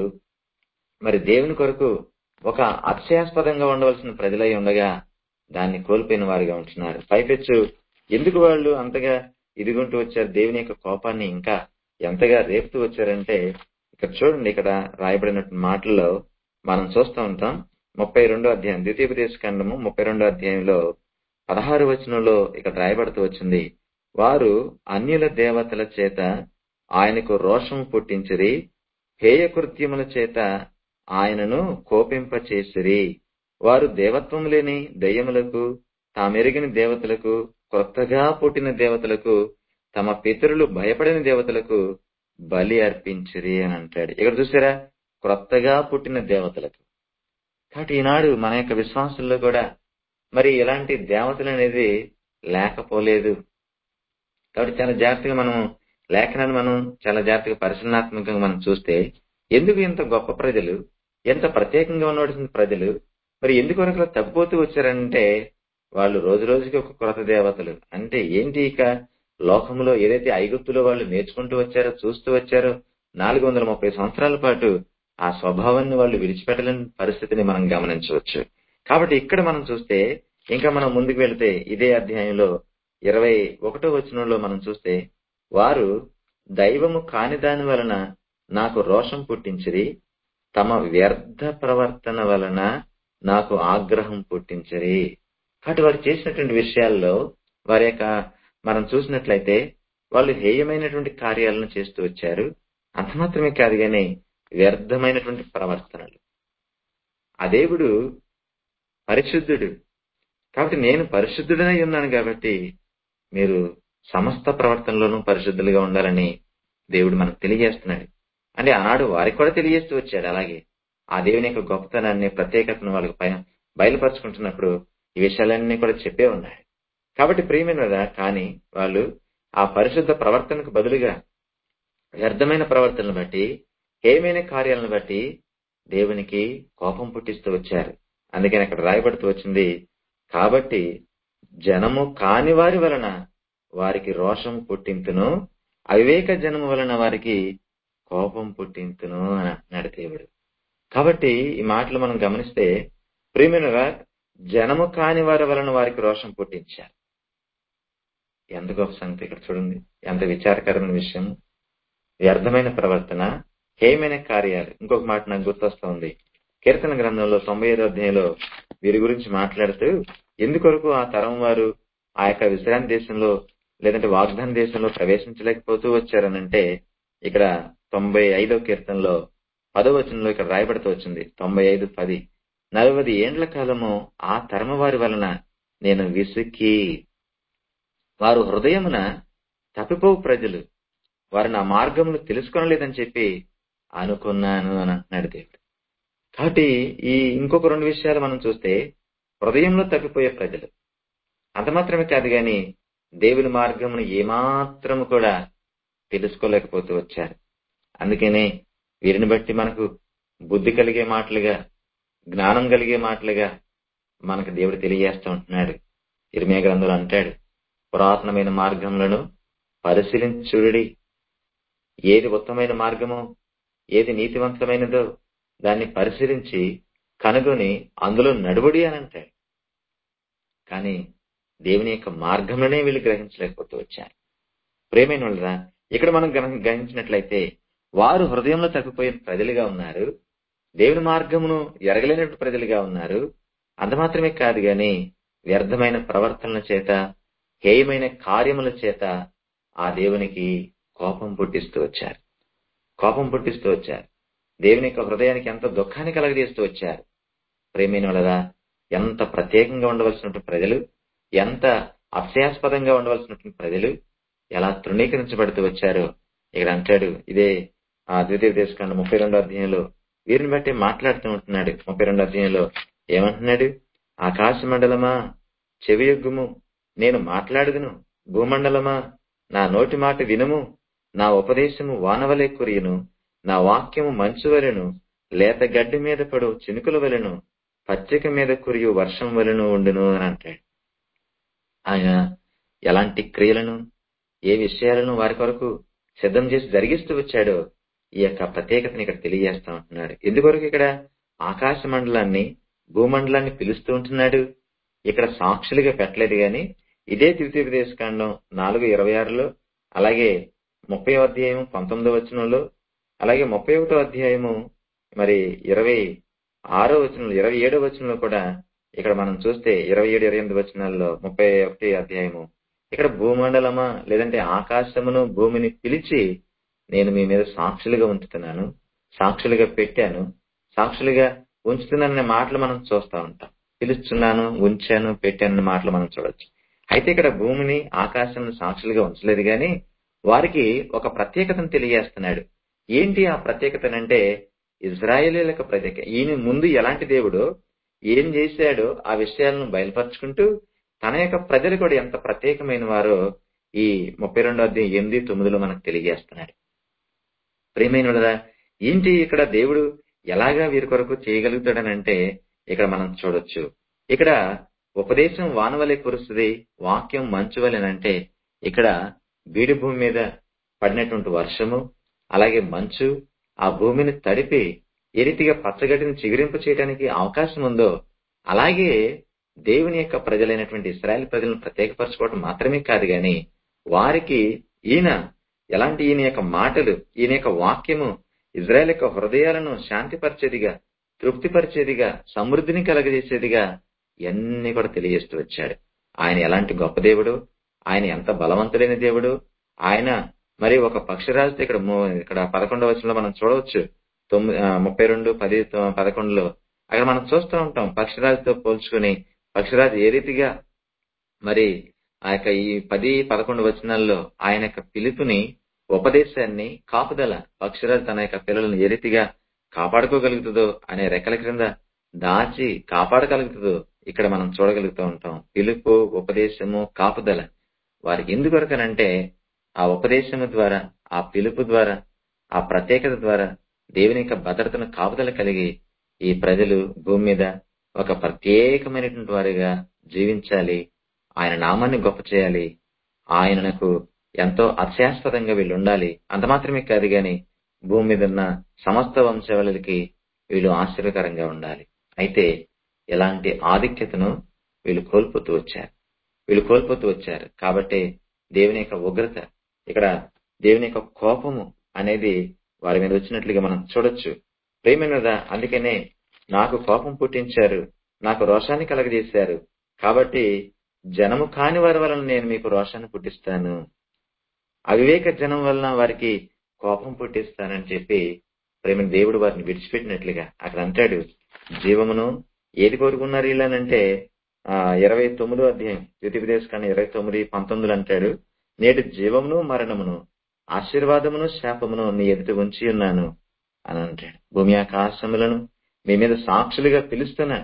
మరి దేవుని కొరకు ఒక అత్యాస్పదంగా ఉండవలసిన ప్రజలై ఉండగా దాన్ని కోల్పోయిన వారిగా ఉంటున్నారు పైపెచ్చు ఎందుకు వాళ్ళు అంతగా ఇదిగుంటూ వచ్చారు దేవుని యొక్క కోపాన్ని ఇంకా ఎంతగా రేపుతూ వచ్చారంటే ఇక్కడ చూడండి ఇక్కడ రాయబడిన మాటల్లో మనం చూస్తూ ఉంటాం ముప్పై రెండో అధ్యాయం ద్వితీయోపదేశ ఖండము ముప్పై రెండో అధ్యాయంలో పదహారు వచనంలో ఇక్కడ రాయబడుతూ వచ్చింది వారు అన్యుల దేవతల చేత ఆయనకు రోషం పుట్టించిరి హేయ కృత్యముల చేత ఆయనను కోపింపచేసిరి వారు దేవత్వం లేని దయ్యములకు తామెరిగిన దేవతలకు కొత్తగా పుట్టిన దేవతలకు తమ పితరులు భయపడిన దేవతలకు బలి అర్పించిరి అని అంటాడు ఇక్కడ చూసారా క్రొత్తగా పుట్టిన దేవతలకు కాబట్టి ఈనాడు మన యొక్క విశ్వాసంలో కూడా మరి ఇలాంటి దేవతలు అనేది లేకపోలేదు కాబట్టి చాలా జాగ్రత్తగా మనం లేఖనాన్ని మనం చాలా జాగ్రత్తగా పరిశీలనాత్మకంగా మనం చూస్తే ఎందుకు ఇంత గొప్ప ప్రజలు ఎంత ప్రత్యేకంగా ఉండవలసిన ప్రజలు మరి ఎందుకు వరకు తగ్గిపోతూ వచ్చారంటే వాళ్ళు రోజు రోజుకి ఒక కొత్త దేవతలు అంటే ఏంటి ఇక లోకంలో ఏదైతే ఐగుప్తులో వాళ్ళు నేర్చుకుంటూ వచ్చారో చూస్తూ వచ్చారో నాలుగు వందల ముప్పై సంవత్సరాల పాటు ఆ స్వభావాన్ని వాళ్ళు విడిచిపెట్టలేని పరిస్థితిని మనం గమనించవచ్చు కాబట్టి ఇక్కడ మనం చూస్తే ఇంకా మనం ముందుకు వెళితే ఇదే అధ్యాయంలో ఇరవై ఒకటో వచనంలో మనం చూస్తే వారు దైవము కాని దాని వలన నాకు రోషం పుట్టించిరి తమ వ్యర్థ ప్రవర్తన వలన నాకు ఆగ్రహం పుట్టించరి కాబట్టి వారు చేసినటువంటి విషయాల్లో వారి యొక్క మనం చూసినట్లయితే వాళ్ళు హేయమైనటువంటి కార్యాలను చేస్తూ వచ్చారు అంత మాత్రమే కాదు కానీ వ్యర్థమైనటువంటి ప్రవర్తనలు ఆ దేవుడు పరిశుద్ధుడు కాబట్టి నేను పరిశుద్ధుడనే ఉన్నాను కాబట్టి మీరు సమస్త ప్రవర్తనలోనూ పరిశుద్ధులుగా ఉండాలని దేవుడు మనకు తెలియజేస్తున్నాడు అంటే ఆనాడు వారికి కూడా తెలియజేస్తూ వచ్చాడు అలాగే ఆ దేవుని యొక్క గొప్పతనాన్ని ప్రత్యేకతను వాళ్ళకి పైన బయలుపరుచుకుంటున్నప్పుడు ఈ విషయాలన్నీ కూడా చెప్పే ఉన్నాయి కాబట్టి ప్రియమైన కదా కానీ వాళ్ళు ఆ పరిశుద్ధ ప్రవర్తనకు బదులుగా వ్యర్థమైన ప్రవర్తనను బట్టి ఏమైనా కార్యాలను బట్టి దేవునికి కోపం పుట్టిస్తూ వచ్చారు అందుకని అక్కడ రాయబడుతూ వచ్చింది కాబట్టి జనము కాని వారి వలన వారికి రోషం పుట్టింతును అవివేక జనము వలన వారికి కోపం పుట్టింతును అని అంటున్నాడు దేవుడు కాబట్టి ఈ మాటలు మనం గమనిస్తే ప్రియమైనగా జనము కాని వారి వలన వారికి రోషం పుట్టించారు ఎంత గొప్ప సంగతి ఇక్కడ చూడండి ఎంత విచారకరమైన విషయం వ్యర్థమైన ప్రవర్తన హేయమైన కార్యాలు ఇంకొక మాట నాకు గుర్తొస్తా ఉంది కీర్తన గ్రంథంలో తొంభై ఐదో అధ్యాయంలో వీరి గురించి మాట్లాడుతూ ఎందుకొరకు ఆ తరం వారు ఆ యొక్క విశ్రాంతి దేశంలో లేదంటే వాగ్దాన దేశంలో ప్రవేశించలేకపోతూ వచ్చారనంటే ఇక్కడ తొంభై ఐదో కీర్తనలో పదో వచనంలో ఇక్కడ రాయబడుతూ వచ్చింది తొంభై ఐదు పది నలభై ఏండ్ల కాలము ఆ తరమ వారి వలన నేను విసుక్కి వారు హృదయమున తప్పిపోవు ప్రజలు వారు నా మార్గమును తెలుసుకొనలేదని చెప్పి అనుకున్నాను అని అంటున్నాడు దేవుడు కాబట్టి ఈ ఇంకొక రెండు విషయాలు మనం చూస్తే హృదయంలో తప్పిపోయే ప్రజలు అంత మాత్రమే కాదు గాని దేవుని మార్గమును ఏమాత్రము కూడా తెలుసుకోలేకపోతూ వచ్చారు అందుకనే వీరిని బట్టి మనకు బుద్ధి కలిగే మాటలుగా జ్ఞానం కలిగే మాటలుగా మనకు దేవుడు తెలియజేస్తూ ఉంటున్నాడు ఇరిమే గ్రంథంలో అంటాడు పురాతనమైన మార్గములను పరిశీలించుడి ఏది ఉత్తమైన మార్గమో ఏది నీతివంతమైనదో దాన్ని పరిశీలించి కనుగొని అందులో నడుబడి అని అంటాడు కానీ దేవుని యొక్క మార్గంలోనే వీళ్ళు గ్రహించలేకపోతూ వచ్చారు ప్రేమైన వాళ్ళరా ఇక్కడ మనం గన- గ్రహించినట్లయితే వారు హృదయంలో తగ్గిపోయిన ప్రజలుగా ఉన్నారు దేవుని మార్గమును ఎరగలేనటువంటి ప్రజలుగా ఉన్నారు అంత మాత్రమే కాదు గాని వ్యర్థమైన ప్రవర్తనల చేత హేయమైన కార్యముల చేత ఆ దేవునికి కోపం పుట్టిస్తూ వచ్చారు కోపం పుట్టిస్తూ వచ్చారు దేవుని యొక్క హృదయానికి ఎంత దుఃఖాన్ని కలగజేస్తూ వచ్చారు ప్రేమైన వాళ్ళరా ఎంత ప్రత్యేకంగా ఉండవలసినటువంటి ప్రజలు ఎంత అస్యాస్పదంగా ఉండవలసినటువంటి ప్రజలు ఎలా తృణీకరించబడుతూ వచ్చారో ఇక్కడ అంటాడు ఇదే ఆ ద్వితీయ దేశకాండ ముప్పై రెండో అధ్యాయంలో వీరిని బట్టి మాట్లాడుతూ ఉంటున్నాడు ముప్పై రెండో అధ్యాయంలో ఏమంటున్నాడు ఆకాశ మండలమా చెవియొగ్గుము నేను మాట్లాడుదును భూమండలమా నా నోటి మాట వినుము నా ఉపదేశము వానవలే కురియును నా వాక్యము మంచు వలెను లేత గడ్డి మీద పడు చినుకుల వలెను పచ్చిక మీద కురియు వర్షం వలెను ఉండును అని అంటాడు ఆయన ఎలాంటి క్రియలను ఏ విషయాలను వారి కొరకు సిద్ధం చేసి జరిగిస్తూ వచ్చాడో ఈ యొక్క ప్రత్యేకతని ఇక్కడ తెలియజేస్తా ఉంటున్నాడు ఎందుకొరకు ఇక్కడ ఆకాశ మండలాన్ని భూమండలాన్ని పిలుస్తూ ఉంటున్నాడు ఇక్కడ సాక్షులుగా పెట్టలేదు గాని ఇదే ద్వితీయోపదేశ కాండం నాలుగు ఇరవై ఆరులో అలాగే ముప్పై అధ్యాయం పంతొమ్మిదో వచనంలో అలాగే ముప్పై ఒకటో అధ్యాయము మరి ఇరవై ఆరో వచనంలో ఇరవై ఏడో వచనంలో కూడా ఇక్కడ మనం చూస్తే ఇరవై ఏడు ఇరవై ఎనిమిది వచనాల్లో ముప్పై ఒకటి అధ్యాయము ఇక్కడ భూమండలమా లేదంటే ఆకాశమును భూమిని పిలిచి నేను మీ మీద సాక్షులుగా ఉంచుతున్నాను సాక్షులుగా పెట్టాను సాక్షులుగా ఉంచుతున్నాననే మాటలు మనం చూస్తా ఉంటాం పిలుస్తున్నాను ఉంచాను పెట్టానన్న మాటలు మనం చూడొచ్చు అయితే ఇక్కడ భూమిని ఆకాశం సాక్షులుగా ఉంచలేదు గాని వారికి ఒక ప్రత్యేకతను తెలియజేస్తున్నాడు ఏంటి ఆ ప్రత్యేకతనంటే ఇజ్రాయేలీలకు ప్రత్యేక ఈయన ముందు ఎలాంటి దేవుడో ఏం చేశాడో ఆ విషయాలను బయలుపరుచుకుంటూ తన యొక్క ప్రజలు కూడా ఎంత ప్రత్యేకమైన వారో ఈ ముప్పై రెండో అధ్యాయం ఎనిమిది తొమ్మిదిలో మనకు తెలియజేస్తున్నాడు ప్రియమైనదా ఏంటి ఇక్కడ దేవుడు ఎలాగా వీరి కొరకు చేయగలుగుతాడనంటే ఇక్కడ మనం చూడొచ్చు ఇక్కడ ఉపదేశం వానవలే కురుస్తుంది వాక్యం మంచు వలెనంటే ఇక్కడ బీడు భూమి మీద పడినటువంటి వర్షము అలాగే మంచు ఆ భూమిని తడిపి ఏ రీతిగా పచ్చగడ్డిని చిగురింప చేయడానికి అవకాశం ఉందో అలాగే దేవుని యొక్క ప్రజలైనటువంటి ఇస్రాయల్ ప్రజలను ప్రత్యేకపరచుకోవడం మాత్రమే కాదు గాని వారికి ఈయన ఎలాంటి ఈయన యొక్క మాటలు ఈయన యొక్క వాక్యము ఇజ్రాయెల్ యొక్క హృదయాలను శాంతిపరిచేదిగా తృప్తిపరిచేదిగా సమృద్ధిని కలగజేసేదిగా ఇవన్నీ కూడా తెలియజేస్తూ వచ్చాడు ఆయన ఎలాంటి గొప్ప దేవుడు ఆయన ఎంత బలవంతుడైన దేవుడు ఆయన మరి ఒక పక్షిరాజుతో ఇక్కడ ము- ఇక్కడ పదకొండవ వచనంలో మనం చూడవచ్చు తొమ్మిది ఆ, ముప్పై రెండు పది తొ- పదకొండులో అక్కడ మనం చూస్తూ ఉంటాం పక్షిరాజుతో పోల్చుకుని పక్షిరాజు ఏ రీతిగా మరి ఆ యొక్క ఈ పది పదకొండు వచనాల్లో ఆయన యొక్క పిలుపుని ఉపదేశాన్ని కాపుదల పక్షిరాజు తన యొక్క పిల్లలను ఏ రీతిగా కాపాడుకోగలుగుతుందో అనే రెక్కల క్రింద దాచి కాపాడగలుగుతుందో ఇక్కడ మనం చూడగలుగుతూ ఉంటాం పిలుపు ఉపదేశము కాపుదల వారికి ఎందుకొరకనంటే ఆ ఉపదేశము ద్వారా ఆ పిలుపు ద్వారా ఆ ప్రత్యేకత ద్వారా దేవుని యొక్క భద్రతను కాపుదల కలిగి ఈ ప్రజలు భూమి మీద ఒక ప్రత్యేకమైనటువంటి వారిగా జీవించాలి ఆయన నామాన్ని గొప్ప చేయాలి ఆయనకు ఎంతో అత్యాస్పదంగా వీళ్ళు ఉండాలి అంత మాత్రమే కాదు గాని భూమి మీద ఉన్న సమస్త వంశావళికి వీళ్ళు ఆశ్చర్యకరంగా ఉండాలి అయితే ఇలాంటి ఆధిక్యతను వీళ్ళు కోల్పోతూ వచ్చారు వీళ్ళు కోల్పోతూ వచ్చారు కాబట్టి దేవుని యొక్క ఉగ్రత ఇక్కడ దేవుని యొక్క కోపము అనేది వారి మీద వచ్చినట్లుగా మనం చూడొచ్చు ప్రేమైనదా అందుకనే నాకు కోపం పుట్టించారు నాకు రోషాన్ని కలగజేశారు కాబట్టి జనము కాని వారి వలన నేను మీకు రోషాన్ని పుట్టిస్తాను అవివేక జనం వలన వారికి కోపం పుట్టిస్తానని చెప్పి ప్రేమ దేవుడు వారిని విడిచిపెట్టినట్లుగా అక్కడ అంటాడు జీవమును ఏది కోరుకున్నారు వీళ్ళనంటే ఆ ఇరవై తొమ్మిదో అధ్యాయం ద్వితీయోపదేశ కానీ ఇరవై తొమ్మిది పంతొమ్మిదిలో అంటాడు నేడు జీవమును మరణమును ఆశీర్వాదమును శాపమును నీ ఎదుట ఉంచి ఉన్నాను అని అంటాడు భూమి ఆకాశములను మీ మీద సాక్షులుగా పిలుస్తున్నా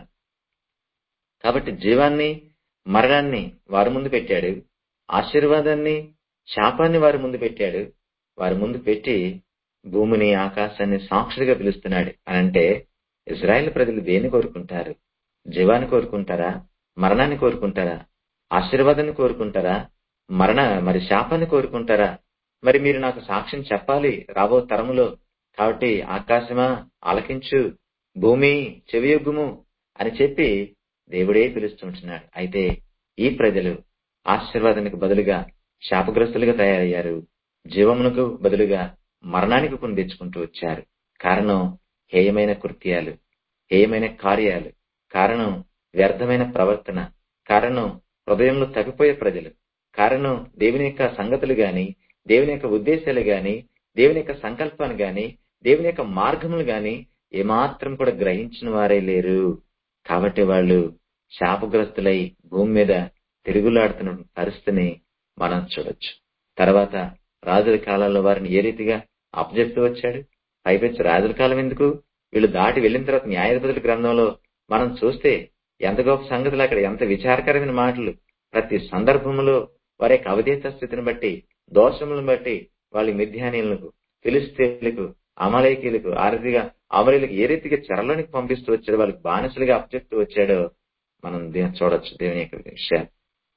కాబట్టి జీవాన్ని మరణాన్ని వారి ముందు పెట్టాడు ఆశీర్వాదాన్ని శాపాన్ని వారి ముందు పెట్టాడు వారి ముందు పెట్టి భూమిని ఆకాశాన్ని సాక్షులుగా పిలుస్తున్నాడు అని అంటే ఇజ్రాయెల్ ప్రజలు దేన్ని కోరుకుంటారు జీవాన్ని కోరుకుంటారా మరణాన్ని కోరుకుంటారా ఆశీర్వాదాన్ని కోరుకుంటారా మరణ మరి శాపాన్ని కోరుకుంటారా మరి మీరు నాకు సాక్ష్యం చెప్పాలి రాబో తరములో కాబట్టి ఆకాశమా ఆలకించు భూమి చెవియొగ్గుము అని చెప్పి దేవుడే పిలుస్తుంటున్నాడు అయితే ఈ ప్రజలు ఆశీర్వాదానికి బదులుగా శాపగ్రస్తులుగా తయారయ్యారు జీవమునకు బదులుగా మరణానికి కొని తెచ్చుకుంటూ వచ్చారు కారణం హేయమైన కృత్యాలు హేయమైన కార్యాలు కారణం వ్యర్థమైన ప్రవర్తన కారణం హృదయంలో తప్పిపోయే ప్రజలు కారణం దేవుని యొక్క సంగతులు గాని దేవుని యొక్క ఉద్దేశాలు గాని దేవుని యొక్క సంకల్పాన్ని గాని దేవుని యొక్క మార్గములు గాని ఏమాత్రం కూడా గ్రహించిన వారే లేరు కాబట్టి వాళ్ళు శాపగ్రస్తులై భూమి మీద తిరుగులాడుతున్న పరిస్థితిని మనం చూడొచ్చు తర్వాత రాజుల కాలంలో వారిని ఏ రీతిగా అప్పచెప్తూ వచ్చాడు పైపెచ్చి రాజుల కాలం ఎందుకు వీళ్ళు దాటి వెళ్ళిన తర్వాత న్యాయాధిపతుల గ్రంథంలో మనం చూస్తే ఎంత గొప్ప సంగతులు అక్కడ ఎంత విచారకరమైన మాటలు ప్రతి సందర్భంలో వారి యొక్క అవధేత స్థితిని బట్టి దోషములను బట్టి వాళ్ళ మిథ్యానీయులకు ఫిలిస్తీన్లకు అమలేకీలకు ఆ రీతిగా అమలీలకు ఏ రీతిగా చెరలోనికి పంపిస్తూ వచ్చాడో వాళ్ళకి బానిసలుగా అప్పచెప్తూ వచ్చాడో మనం దీన్ని చూడొచ్చు దేవుని యొక్క విషయాలు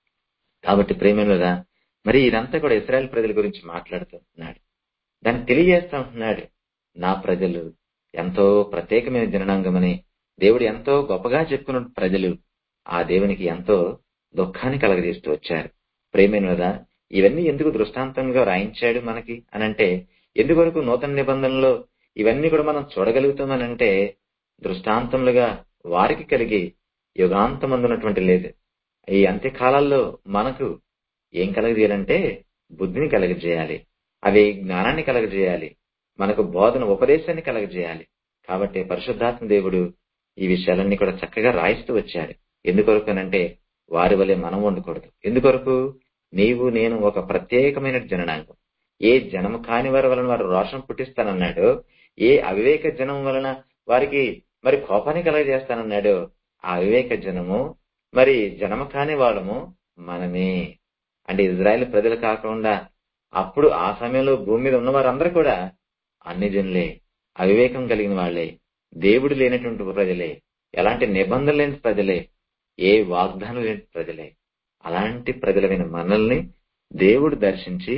కాబట్టి ప్రేమలుగా మరి ఇదంతా కూడా ఇస్రాయల్ ప్రజల గురించి మాట్లాడుతున్నాడు దాన్ని తెలియజేస్తా ఉంటున్నాడు నా ప్రజలు ఎంతో ప్రత్యేకమైన జననాంగమని దేవుడు ఎంతో గొప్పగా చెప్పుకున్న ప్రజలు ఆ దేవునికి ఎంతో దుఃఖాన్ని కలగజేస్తూ వచ్చారు ప్రేమైనదా ఇవన్నీ ఎందుకు దృష్టాంతంగా రాయించాడు మనకి అనంటే ఎందువరకు నూతన నిబంధనలో ఇవన్నీ కూడా మనం చూడగలుగుతామనంటే దృష్టాంతములుగా వారికి కలిగి యుగాంతమందున్నటువంటి లేదు ఈ అంత్యకాలాల్లో మనకు ఏం కలగజేయాలంటే బుద్ధిని కలగజేయాలి అవి జ్ఞానాన్ని కలగజేయాలి మనకు బోధన ఉపదేశాన్ని కలగజేయాలి కాబట్టి పరిశుద్ధాత్మ దేవుడు ఈ విషయాలన్నీ కూడా చక్కగా రాయిస్తూ వచ్చాడు ఎందుకొరకు అనంటే వారి వలె మనం ఉండకూడదు ఎందుకొరకు నీవు నేను ఒక ప్రత్యేకమైన జననాంగం ఏ జనము కాని వారి వలన వారు రోషం పుట్టిస్తానన్నాడు ఏ అవివేక జనం వలన వారికి మరి కోపాన్ని కలగజేస్తానన్నాడు ఆ అవివేక జనము మరి జనము కాని వాళ్ళము మనమే అంటే ఇజ్రాయెల్ ప్రజలు కాకుండా అప్పుడు ఆ సమయంలో భూమి మీద ఉన్న వారందరూ కూడా అన్ని జనులే అవివేకం కలిగిన వాళ్లే దేవుడు లేనటువంటి ప్రజలే ఎలాంటి నిబంధన లేని ప్రజలే ఏ వాగ్దానం లేని ప్రజలే అలాంటి ప్రజలమైన మనల్ని దేవుడు దర్శించి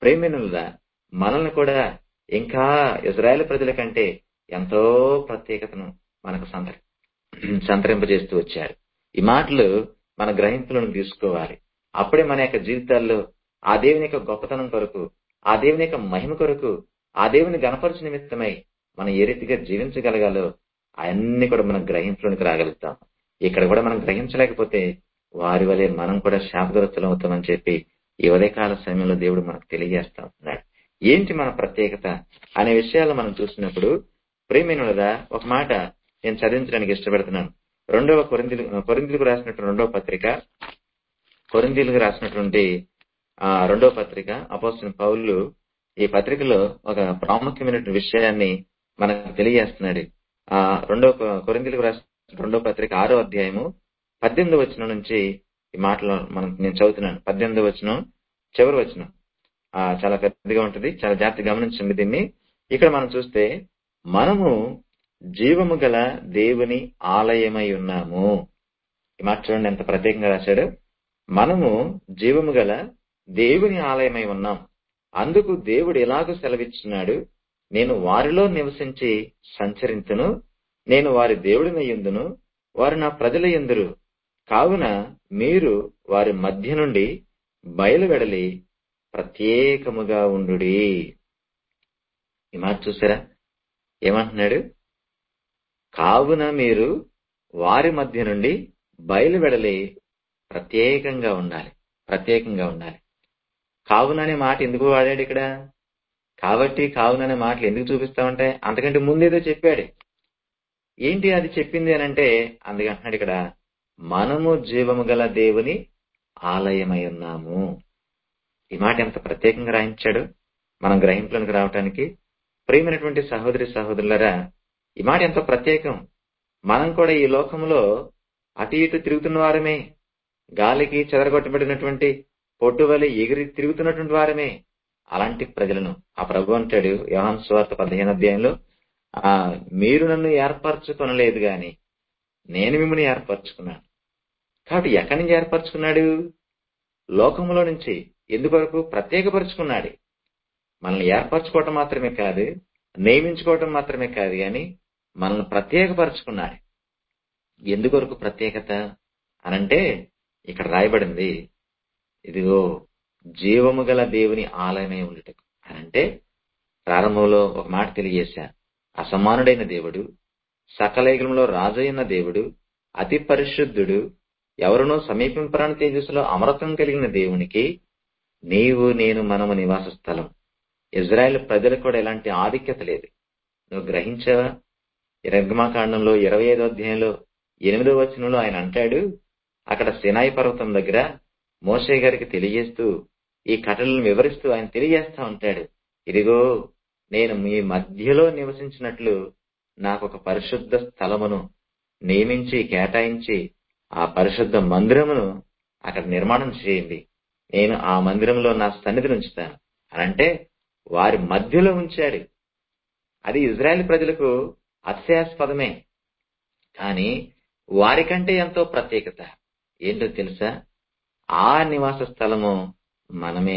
ప్రేమినులుగా మనల్ని కూడా ఇంకా ఇజ్రాయెల్ ప్రజల కంటే ఎంతో ప్రత్యేకతను మనకు సంతరి సంతరింపజేస్తూ వచ్చారు ఈ మాటలు మన గ్రహింపులను తీసుకోవాలి అప్పుడే మన యొక్క జీవితాల్లో ఆ దేవుని యొక్క గొప్పతనం కొరకు ఆ దేవుని యొక్క మహిమ కొరకు ఆ దేవుని గణపరచు నిమిత్తమై మనం ఏ రీతిగా జీవించగలగాలో అవన్నీ కూడా మనం గ్రహింపులోనికి రాగలుగుతాం ఇక్కడ కూడా మనం గ్రహించలేకపోతే వారి వలె మనం కూడా శాపగ్రస్తులం అవుతామని చెప్పి ఈ ఉదయకాల సమయంలో దేవుడు మనకు తెలియజేస్తా ఉంటున్నాడు ఏంటి మన ప్రత్యేకత అనే విషయాలు మనం చూసినప్పుడు ప్రేమినులదా ఒక మాట నేను చదివించడానికి ఇష్టపడుతున్నాను రెండవ కొరిందులు కొరిందులకు రాసినటువంటి రెండవ పత్రిక కొరిందీలకు రాసినటువంటి ఆ రెండవ పత్రిక అపోసిన పౌలు ఈ పత్రికలో ఒక ప్రాముఖ్యమైన విషయాన్ని మనకు తెలియజేస్తున్నాడు ఆ రెండవ కొరిందీలకు రాసిన రెండవ పత్రిక ఆరో అధ్యాయము పద్దెనిమిది వచనం నుంచి ఈ మాటలు మనం నేను చదువుతున్నాను పద్దెనిమిది వచనం చివరి వచనం ఆ చాలా పెద్దగా ఉంటుంది చాలా జాగ్రత్త గమనించండి దీన్ని ఇక్కడ మనం చూస్తే మనము జీవము గల దేవుని ఆలయమై ఉన్నాము ఈ మాట చూడండి ఎంత ప్రత్యేకంగా రాశాడు మనము జీవము గల దేవుని ఆలయమై ఉన్నాం అందుకు దేవుడు ఎలాగో సెలవిచ్చున్నాడు నేను వారిలో నివసించి సంచరించును నేను వారి దేవుడిని ఎందును వారు నా ప్రజల ఎందురు కావున మీరు వారి మధ్య నుండి బయలువెడలి ప్రత్యేకముగా ఉండు ఈ మాట చూసారా ఏమంటున్నాడు కావున మీరు వారి మధ్య నుండి బయలువెడలి ప్రత్యేకంగా ఉండాలి ప్రత్యేకంగా ఉండాలి కావున అనే మాట ఎందుకు వాడాడు ఇక్కడ కాబట్టి కావున అనే మాటలు ఎందుకు చూపిస్తామంటే అంతకంటే ముందేదో చెప్పాడు ఏంటి అది చెప్పింది అని అంటే అందుకంటున్నాడు ఇక్కడ మనము జీవము గల దేవుని ఆలయమై ఉన్నాము ఈ మాట ఎంత ప్రత్యేకంగా రాయించాడు మనం గ్రహింపులకు రావటానికి ప్రియమైనటువంటి సహోదరి సహోదరులరా ఈ మాట ఎంతో ప్రత్యేకం మనం కూడా ఈ లోకంలో అటు ఇటు తిరుగుతున్న వారమే గాలికి చెదరగొట్టబడినటువంటి పొట్టువలి ఎగిరి తిరుగుతున్నటువంటి వారమే అలాంటి ప్రజలను ఆ ప్రభు అంటాడు యోహాన్ స్వార్థ పదిహేను అధ్యాయంలో ఆ మీరు నన్ను ఏర్పరచుకొనలేదు గాని నేను మిమ్మల్ని ఏర్పరచుకున్నాను కాబట్టి ఎక్కడి నుంచి ఏర్పరచుకున్నాడు లోకంలో నుంచి ఎందుకొరకు ప్రత్యేకపరుచుకున్నాడు మనల్ని ఏర్పరచుకోవటం మాత్రమే కాదు నియమించుకోవటం మాత్రమే కాదు గాని మనల్ని ప్రత్యేకపరుచుకున్నాడు ఎందుకొరకు ప్రత్యేకత అనంటే ఇక్కడ రాయబడింది ఇదిగో జీవము గల దేవుని ఆలయమై ఉండటం అనంటే ప్రారంభంలో ఒక మాట తెలియజేశా అసమానుడైన దేవుడు సకలయుగంలో రాజైన దేవుడు అతి పరిశుద్ధుడు ఎవరునో సమీపింపరాని తేజస్సులో అమరత్వం కలిగిన దేవునికి నీవు నేను మనము నివాస స్థలం ఇజ్రాయెల్ ప్రజలకు కూడా ఎలాంటి ఆధిక్యత లేదు నువ్వు గ్రహించావా నిర్గమాకాండంలో ఇరవై ఐదో అధ్యాయంలో ఎనిమిదో వచనంలో ఆయన అంటాడు అక్కడ సినాయి పర్వతం దగ్గర మోషే గారికి తెలియజేస్తూ ఈ కథలను వివరిస్తూ ఆయన తెలియజేస్తా ఉంటాడు ఇదిగో నేను మీ మధ్యలో నివసించినట్లు నాకు ఒక పరిశుద్ధ స్థలమును నియమించి కేటాయించి ఆ పరిశుద్ధ మందిరమును అక్కడ నిర్మాణం చేయండి నేను ఆ మందిరంలో నా సన్నిధిని ఉంచుతాను అనంటే వారి మధ్యలో ఉంచాడు అది ఇజ్రాయెల్ ప్రజలకు అతిశయాస్పదమే కానీ వారికంటే ఎంతో ప్రత్యేకత ఏంటో తెలుసా ఆ నివాస స్థలము మనమే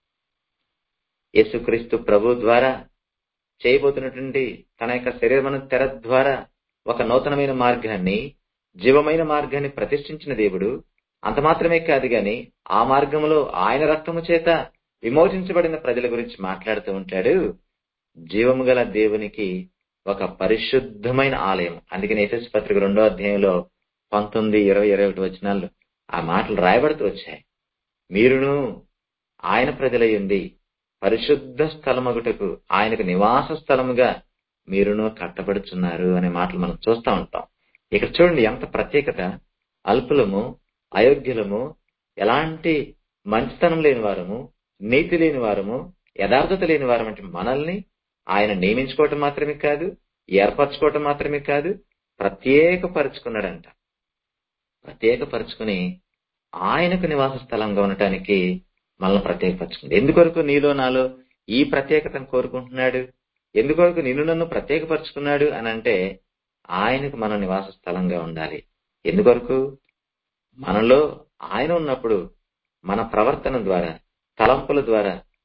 యేసుక్రీస్తు ప్రభు ద్వారా చేయబోతున్నటువంటి తన యొక్క శరీరమైన తెర ద్వారా ఒక నూతనమైన మార్గాన్ని జీవమైన మార్గాన్ని ప్రతిష్ఠించిన దేవుడు అంత మాత్రమే కాదు గాని ఆ మార్గంలో ఆయన రక్తము చేత విమోచించబడిన ప్రజల గురించి మాట్లాడుతూ ఉంటాడు జీవము గల దేవునికి ఒక పరిశుద్ధమైన ఆలయం అందుకని ఎఫెస్ పత్రిక రెండో అధ్యాయంలో పంతొమ్మిది ఇరవై ఇరవై ఒకటి వచనాల్లో ఆ మాటలు రాయబడుతూ వచ్చాయి మీరును ఆయన ప్రజలయ్యుండి పరిశుద్ధ స్థలమగుటకు ఆయనకు నివాస స్థలముగా మీరును కట్టబడుచున్నారు అనే మాటలు మనం చూస్తా ఉంటాం ఇక్కడ చూడండి ఎంత ప్రత్యేకత అల్పులము అయోగ్యులము ఎలాంటి మంచితనం లేని వారము నీతి లేని వారము యథార్థత లేని వారం అంటే మనల్ని ఆయన నియమించుకోవటం మాత్రమే కాదు ఏర్పరచుకోవటం మాత్రమే కాదు ప్రత్యేకపరుచుకున్నాడంట ప్రత్యేకపరుచుకుని ఆయనకు నివాస స్థలంగా ఉండటానికి మనల్ని ప్రత్యేకపరచుకుంది ఎందుకొరకు నీలో నాలో ఈ ప్రత్యేకతను కోరుకుంటున్నాడు ఎందుకొరకు నిన్ను నన్ను ప్రత్యేకపరుచుకున్నాడు అని అంటే ఆయనకు మన నివాస స్థలంగా ఉండాలి ఎందుకొరకు మనలో ఆయన ఉన్నప్పుడు మన ప్రవర్తన ద్వారా తలంపుల ద్వారా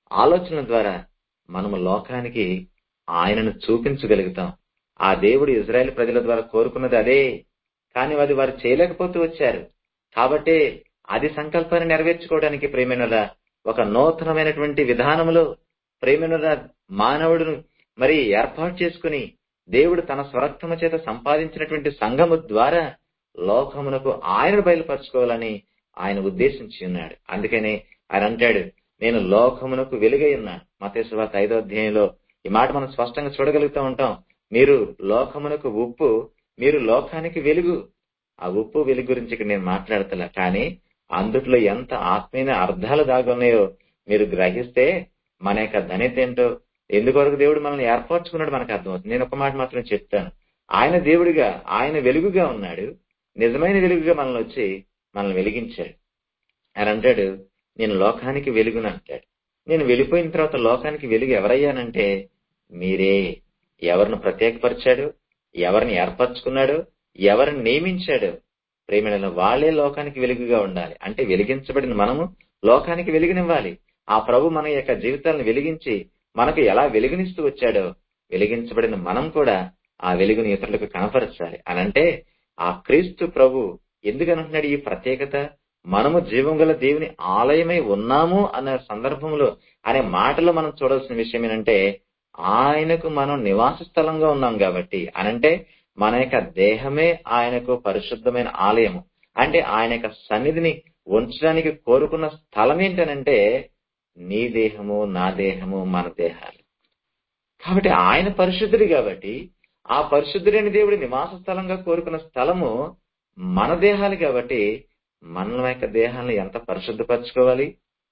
ఆలోచనల ద్వారా మనము లోకానికి ఆయనను చూపించగలుగుతాం ఆ దేవుడు ఇజ్రాయెల్ ప్రజల ద్వారా కోరుకున్నది అదే కానీ అది వారు చేయలేకపోతూ వచ్చారు కాబట్టి అది సంకల్పాన్ని నెరవేర్చుకోవడానికి ప్రేమైన ఒక నూతనమైనటువంటి విధానములో ప్రేమైన మానవుడును మరి ఏర్పాటు చేసుకుని దేవుడు తన స్వరక్తము చేత సంపాదించినటువంటి సంఘము ద్వారా లోకమునకు ఆయనను బయలుపరచుకోవాలని ఆయన ఉద్దేశించి ఉన్నాడు అందుకని ఆయన అంటాడు నేను లోకమునకు వెలుగై ఉన్నాను మతేశ్వాత ఐదో అధ్యాయంలో ఈ మాట మనం స్పష్టంగా చూడగలుగుతూ ఉంటాం మీరు లోకమునకు ఉప్పు మీరు లోకానికి వెలుగు ఆ ఉప్పు వెలుగు గురించి ఇక్కడ నేను మాట్లాడతలే కానీ అందుట్లో ఎంత ఆత్మీయ అర్థాలు దాగున్నాయో మీరు గ్రహిస్తే మన యొక్క ధనిత ఏంటో ఎందుకొరకు దేవుడు మనల్ని ఏర్పరచుకున్నాడు మనకు అర్థమవుతుంది నేను ఒక మాట మాత్రం చెప్తాను ఆయన దేవుడిగా ఆయన వెలుగుగా ఉన్నాడు నిజమైన వెలుగుగా మనల్ని వచ్చి మనల్ని వెలిగించాడు ఆయన అంటాడు నేను లోకానికి వెలుగును అంటాడు నేను వెళ్ళిపోయిన తర్వాత లోకానికి వెలుగు ఎవరయ్యానంటే మీరే ఎవరిని ప్రత్యేకపరిచాడు ఎవరిని ఏర్పరచుకున్నాడు ఎవరిని నియమించాడు ప్రేమిణ వాళ్ళే లోకానికి వెలుగుగా ఉండాలి అంటే వెలిగించబడిన మనము లోకానికి వెలుగునివ్వాలి ఆ ప్రభు మన యొక్క జీవితాలను వెలిగించి మనకు ఎలా వెలుగునిస్తూ వచ్చాడో వెలిగించబడిన మనం కూడా ఆ వెలుగుని ఇతరులకు కనపరచాలి అనంటే ఆ క్రీస్తు ప్రభు ఎందుకనంటున్నాడు ఈ ప్రత్యేకత మనము జీవం గల దేవుని ఆలయమై ఉన్నాము అన్న సందర్భంలో అనే మాటలో మనం చూడాల్సిన విషయం ఏంటంటే ఆయనకు మనం నివాస స్థలంగా ఉన్నాం కాబట్టి అనంటే మన యొక్క దేహమే ఆయనకు పరిశుద్ధమైన ఆలయము అంటే ఆయన యొక్క సన్నిధిని ఉంచడానికి కోరుకున్న స్థలం ఏంటనంటే నీ దేహము నా దేహము మన దేహాలు కాబట్టి ఆయన పరిశుద్ధుడు కాబట్టి ఆ పరిశుద్ధుడైన దేవుడి నివాస స్థలంగా కోరుకున్న స్థలము మన దేహాలు కాబట్టి మన యొక్క దేహాలను ఎంత పరిశుద్ధపరచుకోవాలి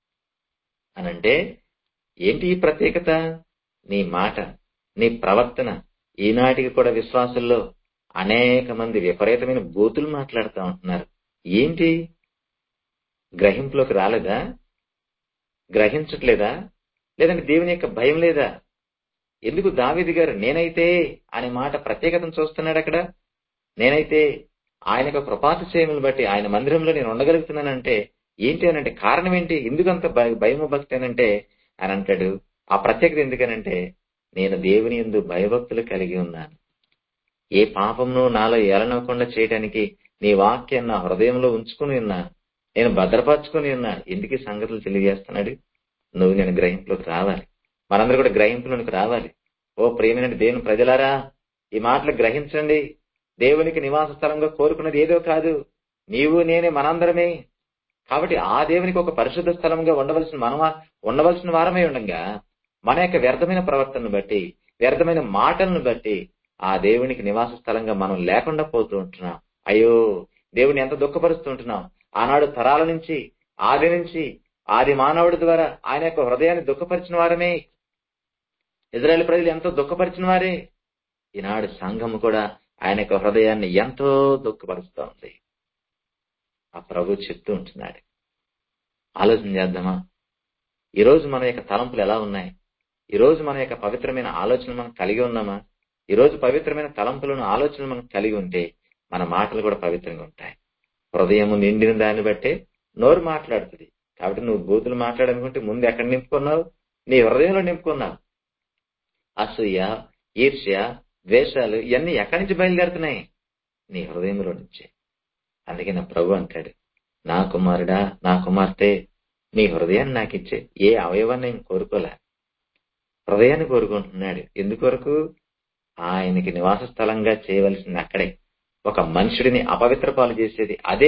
అనంటే ఏంటి ఈ ప్రత్యేకత నీ మాట నీ ప్రవర్తన ఈనాటికి కూడా విశ్వాసుల్లో అనేక మంది విపరీతమైన బూతులు మాట్లాడుతూ ఉంటున్నారు ఏంటి గ్రహింపులోకి రాలేదా గ్రహించట్లేదా లేదంటే దేవుని యొక్క భయం లేదా ఎందుకు దావిది గారు నేనైతే అనే మాట ప్రత్యేకతను చూస్తున్నాడు అక్కడ నేనైతే ఆయన యొక్క కృపాతిశయములు బట్టి ఆయన మందిరంలో నేను ఉండగలుగుతున్నానంటే ఏంటి అనంటే కారణం ఏంటి ఎందుకంత భయము భక్తి అనంటే అని అంటాడు ఆ ప్రత్యేకత ఎందుకనంటే నేను దేవుని ఎందు భయభక్తులు కలిగి ఉన్నాను ఏ పాపమును నాలో ఏలనవ్వకుండా చేయడానికి నీ వాక్యం నా హృదయంలో ఉంచుకుని ఉన్నాను నేను భద్రపరచుకుని ఉన్నాను ఎందుకు ఈ సంగతులు తెలియజేస్తున్నాడు నువ్వు నేను గ్రహింపులోకి రావాలి మనందరూ కూడా గ్రహింపులోనికి రావాలి ఓ ప్రేమైన దేవుని ప్రజలారా ఈ మాటలు గ్రహించండి దేవునికి నివాస స్థలంగా కోరుకున్నది ఏదో కాదు నీవు నేనే మనందరమే కాబట్టి ఆ దేవునికి ఒక పరిశుద్ధ స్థలంగా ఉండవలసిన మనమా ఉండవలసిన వారమే ఉండగా మన యొక్క వ్యర్థమైన ప్రవర్తనను బట్టి వ్యర్థమైన మాటలను బట్టి ఆ దేవునికి నివాస స్థలంగా మనం లేకుండా పోతూ ఉంటున్నాం అయ్యో దేవుని ఎంత దుఃఖపరుస్తుంటున్నాం ఆనాడు తరాల నుంచి ఆది నుంచి ఆది మానవుడి ద్వారా ఆయన యొక్క హృదయాన్ని దుఃఖపరిచిన వారమే ఇజ్రాయెల్ ప్రజలు ఎంతో దుఃఖపరిచిన వారే ఈనాడు సంఘము కూడా ఆయన యొక్క హృదయాన్ని ఎంతో దుఃఖపరుస్తూ ఉంది ఆ ప్రభు చెప్తూ ఉంటున్నాడు ఆలోచన చేద్దామా ఈరోజు మన యొక్క తలంపులు ఎలా ఉన్నాయి ఈరోజు మన యొక్క పవిత్రమైన ఆలోచనలు మనం కలిగి ఉన్నామా ఈరోజు పవిత్రమైన తలంపులను ఆలోచనలు మనం కలిగి ఉంటే మన మాటలు కూడా పవిత్రంగా ఉంటాయి హృదయము నిండిన దాన్ని బట్టే నోరు మాట్లాడుతుంది కాబట్టి నువ్వు బూతులు మాట్లాడనుకుంటే ముందు ఎక్కడ నింపుకున్నావు నీ హృదయంలో నింపుకున్నావు అసూయ ఈర్ష్య ద్వేషాలు ఇవన్నీ ఎక్కడి నుంచి బయలుదేరుతున్నాయి నీ హృదయంలో నుంచే అందుకే నా ప్రభు అంటాడు నా కుమారుడా నా కుమార్తె నీ హృదయాన్ని నాకు ఇచ్చే ఏ అవయవాన్ని నేను కోరుకోలే హృదయాన్ని కోరుకుంటున్నాడు ఎందుకొరకు ఆయనకి నివాస స్థలంగా చేయవలసింది అక్కడే ఒక మనుషుడిని అపవిత్ర పాలు చేసేది అదే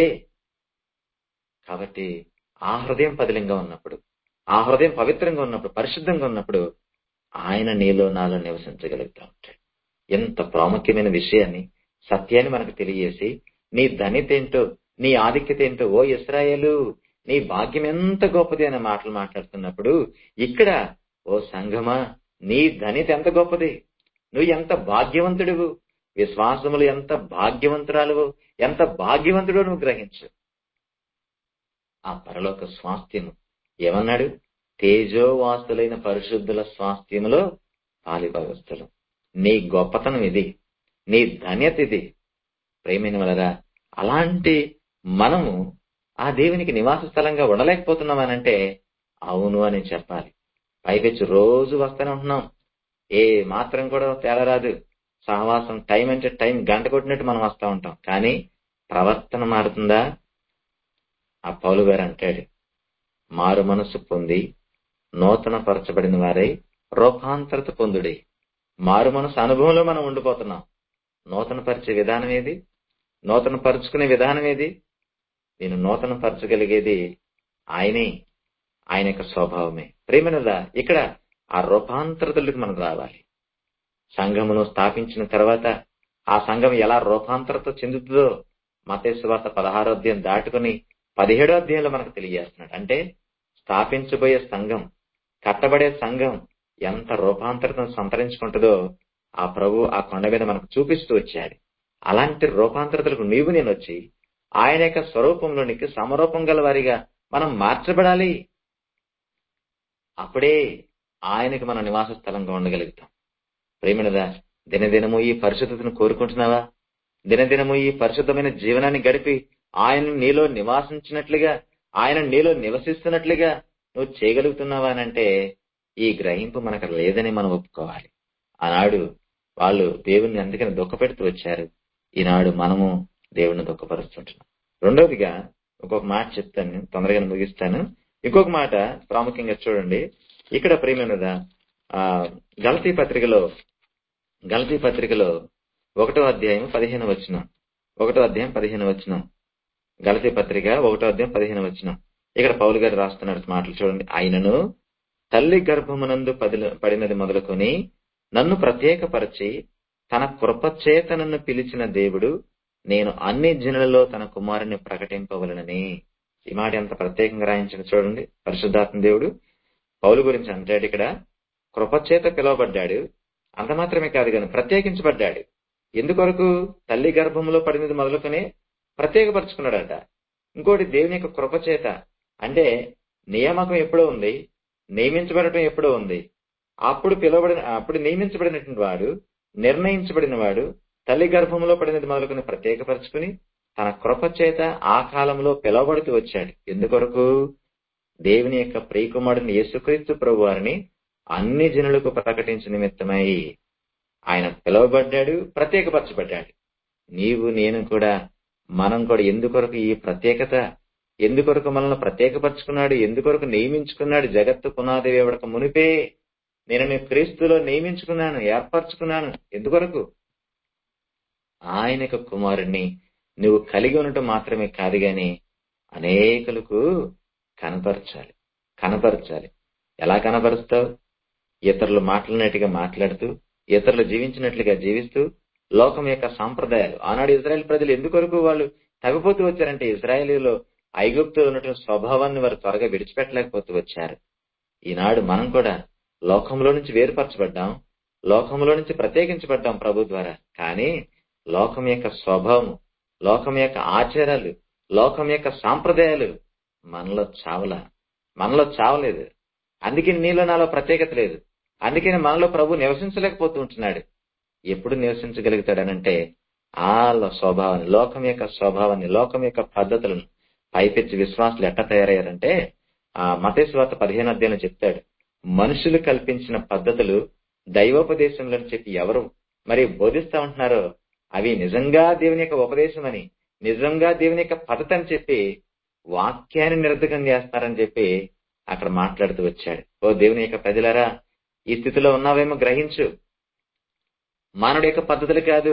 కాబట్టి ఆ హృదయం పదిలంగా ఉన్నప్పుడు ఆ హృదయం పవిత్రంగా ఉన్నప్పుడు పరిశుద్ధంగా ఉన్నప్పుడు ఆయన నీలో నాలో నివసించగలుగుతా ఉంటాడు ఎంత ప్రాముఖ్యమైన విషయాన్ని సత్యాన్ని మనకు తెలియజేసి నీ ధనిత ఏంటో నీ ఆధిక్యత ఏంటో ఓ ఇస్రాయేలు నీ భాగ్యం ఎంత గొప్పది అనే మాటలు మాట్లాడుతున్నప్పుడు ఇక్కడ ఓ సంఘమా నీ ధనిత ఎంత గొప్పది నువ్వు ఎంత భాగ్యవంతుడువు విశ్వాసములు ఎంత భాగ్యవంతురాలువు ఎంత భాగ్యవంతుడో నువ్వు గ్రహించు ఆ పరలోక స్వాస్థ్యము ఏమన్నాడు తేజోవాసులైన పరిశుద్ధుల స్వాస్థ్యములో పాలిభాగస్తులు నీ గొప్పతనం ఇది నీ ధన్యత ఇది ప్రేమైన వలరా అలాంటి మనము ఆ దేవునికి నివాస స్థలంగా ఉండలేకపోతున్నామనంటే అవును అని చెప్పాలి పైపెచ్చి రోజు వస్తూనే ఉంటున్నాం ఏ మాత్రం కూడా తేడా రాదు సహవాసం టైం అంటే టైం గంట కొట్టినట్టు మనం వస్తూ ఉంటాం కానీ ప్రవర్తన మారుతుందా ఆ పౌలు గారు అంటాడు మారు మనసు పొంది నూతన పరచబడిన వారై రూపాంతరత పొందుడి మారు మనసు అనుభవంలో మనం ఉండిపోతున్నాం నూతన పరిచే విధానం ఏది నూతన పరుచుకునే విధానం ఏది నేను నూతన పరచగలిగేది ఆయనే ఆయన యొక్క స్వభావమే ప్రేమనులా ఇక్కడ ఆ రూపాంతరతలకు మనం రావాలి సంఘమును స్థాపించిన తర్వాత ఆ సంఘం ఎలా రూపాంతరత చెందుతుందో మతేశ్వార్త పదహారో అధ్యాయం దాటుకుని పదిహేడో అధ్యాయంలో మనకు తెలియజేస్తున్నాడు అంటే స్థాపించబోయే సంఘం కట్టబడే సంఘం ఎంత రూపాంతరతను సంతరించుకుంటుందో ఆ ప్రభు ఆ కొండ మీద మనకు చూపిస్తూ వచ్చాడు అలాంటి రూపాంతరతలకు నీవు నేను వచ్చి ఆయన యొక్క స్వరూపంలోనికి సమరూపం గల వారిగా మనం మార్చబడాలి అప్పుడే ఆయనకి మన నివాస స్థలంగా ఉండగలుగుతాం ప్రేమినదా దినదినము ఈ పరిశుద్ధతను కోరుకుంటున్నావా దినదినము ఈ పరిశుద్ధమైన జీవనాన్ని గడిపి ఆయన నీలో నివాసించినట్లుగా ఆయన నీలో నివసిస్తున్నట్లుగా నువ్వు చేయగలుగుతున్నావా అంటే ఈ గ్రహింపు మనకు లేదని మనం ఒప్పుకోవాలి ఆనాడు వాళ్ళు దేవుణ్ణి అందుకని దుఃఖపెడుతూ వచ్చారు ఈనాడు మనము దేవుణ్ణి దుఃఖపరుస్తుంటున్నాం రెండవదిగా ఇంకొక మాట చెప్తాను నేను తొందరగా ముగిస్తాను ఇంకొక మాట ప్రాముఖ్యంగా చూడండి ఇక్కడ ప్రేమనుదా ఆ గలతీ పత్రికలో గలతీ పత్రికలో ఒకటో అధ్యాయం పదిహేను వచ్చిన ఒకటో అధ్యాయం పదిహేను వచ్చిన గలతీ పత్రిక ఒకటో అధ్యాయం పదిహేను వచ్చిన ఇక్కడ పౌలు గారు రాస్తున్నారు మాటలు చూడండి ఆయనను తల్లి గర్భమునందు పదిల- పడినది మొదలుకొని నన్ను ప్రత్యేకపరచి తన కృపచేత నన్ను పిలిచిన దేవుడు నేను అన్ని జనులలో తన కుమారుని ప్రకటింపవలనని ఈ మాట ఎంత ప్రత్యేకంగా రాయించిన చూడండి పరిశుద్ధాత్మ దేవుడు పౌలు గురించి అంటాడు ఇక్కడ కృపచేత పిలువబడ్డాడు అంత మాత్రమే కాదు కానీ ప్రత్యేకించబడ్డాడు ఎందుకొరకు తల్లి గర్భంలో పడినది మొదలుకొని ప్రత్యేకపరుచుకున్నాడట ఇంకోటి దేవుని యొక్క కృపచేత అంటే నియామకం ఎప్పుడో ఉంది నియమించబడటం ఎప్పుడో ఉంది అప్పుడు పిలువబడిన అప్పుడు నియమించబడినటువంటి వాడు నిర్ణయించబడిన వాడు తల్లి గర్భంలో పడినది మొదలుకొని ప్రత్యేకపరుచుకుని తన కృప చేత ఆ కాలంలో పిలువబడుతూ వచ్చాడు ఎందుకొరకు దేవుని యొక్క ప్రియకుమారుని యేసుక్రీస్తు ప్రభు వారిని అన్ని జనులకు ప్రకటించు నిమిత్తమై ఆయన పిలువబడ్డాడు ప్రత్యేకపరచబడ్డాడు నీవు నేను కూడా మనం కూడా ఎందుకొరకు ఈ ప్రత్యేకత ఎందుకొరకు మనల్ని ప్రత్యేకపరచుకున్నాడు ఎందుకొరకు నియమించుకున్నాడు జగత్తు పునాది వేవడక మునిపే నేను నీ క్రీస్తులో నియమించుకున్నాను ఏర్పరచుకున్నాను ఎందుకొరకు ఆయన యొక్క కుమారుణ్ణి నువ్వు కలిగి ఉండటం మాత్రమే కాదు గాని అనేకులకు కనపరచాలి కనపరచాలి ఎలా కనపరుస్తావు ఇతరులు మాట్లాడినట్టుగా మాట్లాడుతూ ఇతరులు జీవించినట్లుగా జీవిస్తూ లోకం యొక్క సాంప్రదాయాలు ఆనాడు ఇజ్రాయెల్ ప్రజలు ఎందుకొరకు వాళ్ళు తగ్గిపోతూ వచ్చారంటే ఇజ్రాయేలీలో ఐగుప్తులో ఉన్నటువంటి స్వభావాన్ని వారు త్వరగా విడిచిపెట్టలేకపోతూ వచ్చారు ఈనాడు మనం కూడా లోకంలో నుంచి వేరుపరచబడ్డాం లోకంలో నుంచి ప్రత్యేకించబడ్డాం ప్రభు ద్వారా కానీ లోకం యొక్క స్వభావం లోకం యొక్క ఆచారాలు లోకం యొక్క సాంప్రదాయాలు మనలో చావల మనలో చావలేదు అందుకని నీలో నాలో ప్రత్యేకత లేదు అందుకని మనలో ప్రభు నివసించలేకపోతూ ఉంటున్నాడు ఎప్పుడు నివసించగలుగుతాడనంటే ఆ లో- స్వభావాన్ని లోకం యొక్క స్వభావాన్ని లోకం యొక్క పద్ధతులను పైపెచ్చి విశ్వాసులు ఎట్లా తయారయ్యారంటే ఆ మతేశ్వాత పదిహేను అధ్యాయంలో చెప్తాడు మనుషులు కల్పించిన పద్ధతులు దైవోపదేశంలో చెప్పి ఎవరు మరి బోధిస్తా ఉంటున్నారో అవి నిజంగా దేవుని యొక్క ఉపదేశం అని నిజంగా దేవుని యొక్క పద్ధతి అని చెప్పి వాక్యాన్ని నిరర్ధకం చేస్తారని చెప్పి అక్కడ మాట్లాడుతూ వచ్చాడు ఓ దేవుని యొక్క ప్రజలారా ఈ స్థితిలో ఉన్నావేమో గ్రహించు మానవుడి యొక్క పద్ధతులు కాదు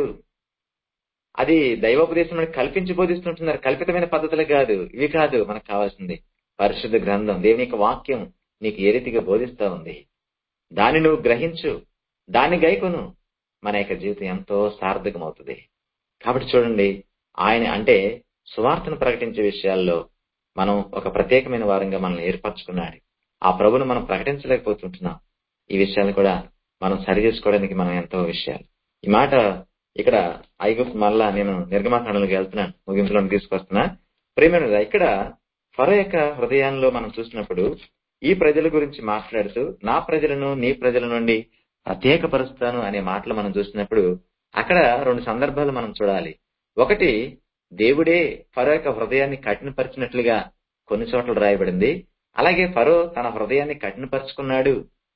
అది దైవోపదేశం కల్పించి బోధిస్తుంటున్నారు కల్పితమైన పద్ధతులు కాదు ఇవి కాదు మనకు కావాల్సింది పరిశుద్ధ గ్రంథం దేవుని యొక్క వాక్యం నీకు ఏ రీతిగా బోధిస్తా ఉంది దాన్ని నువ్వు గ్రహించు దాన్ని గైకొను మన యొక్క జీవితం ఎంతో సార్థకమవుతుంది కాబట్టి చూడండి ఆయన అంటే సువార్తను ప్రకటించే విషయాల్లో మనం ఒక ప్రత్యేకమైన వారంగా మనల్ని ఏర్పరచుకున్నాడు ఆ ప్రభును మనం ప్రకటించలేకపోతుంటున్నాం ఈ విషయాలు కూడా మనం సరి చేసుకోవడానికి మనం ఎంతో విషయాలు ఈ మాట ఇక్కడ ఐగుప్తు మళ్ళా నేను నిర్గమాకాండంలోకి వెళ్తున్నాను ముగింపులో తీసుకొస్తున్నా ప్రేమైన ఇక్కడ ఫరో యొక్క హృదయాల్లో మనం చూసినప్పుడు ఈ ప్రజల గురించి మాట్లాడుతూ నా ప్రజలను నీ ప్రజల నుండి ప్రత్యేకపరుస్తాను అనే మాటలు మనం చూసినప్పుడు అక్కడ రెండు సందర్భాలు మనం చూడాలి ఒకటి దేవుడే ఫరో యొక్క హృదయాన్ని కఠినపరిచినట్లుగా కొన్ని చోట్ల రాయబడింది అలాగే ఫరో తన హృదయాన్ని కఠినపరుచుకున్నాడు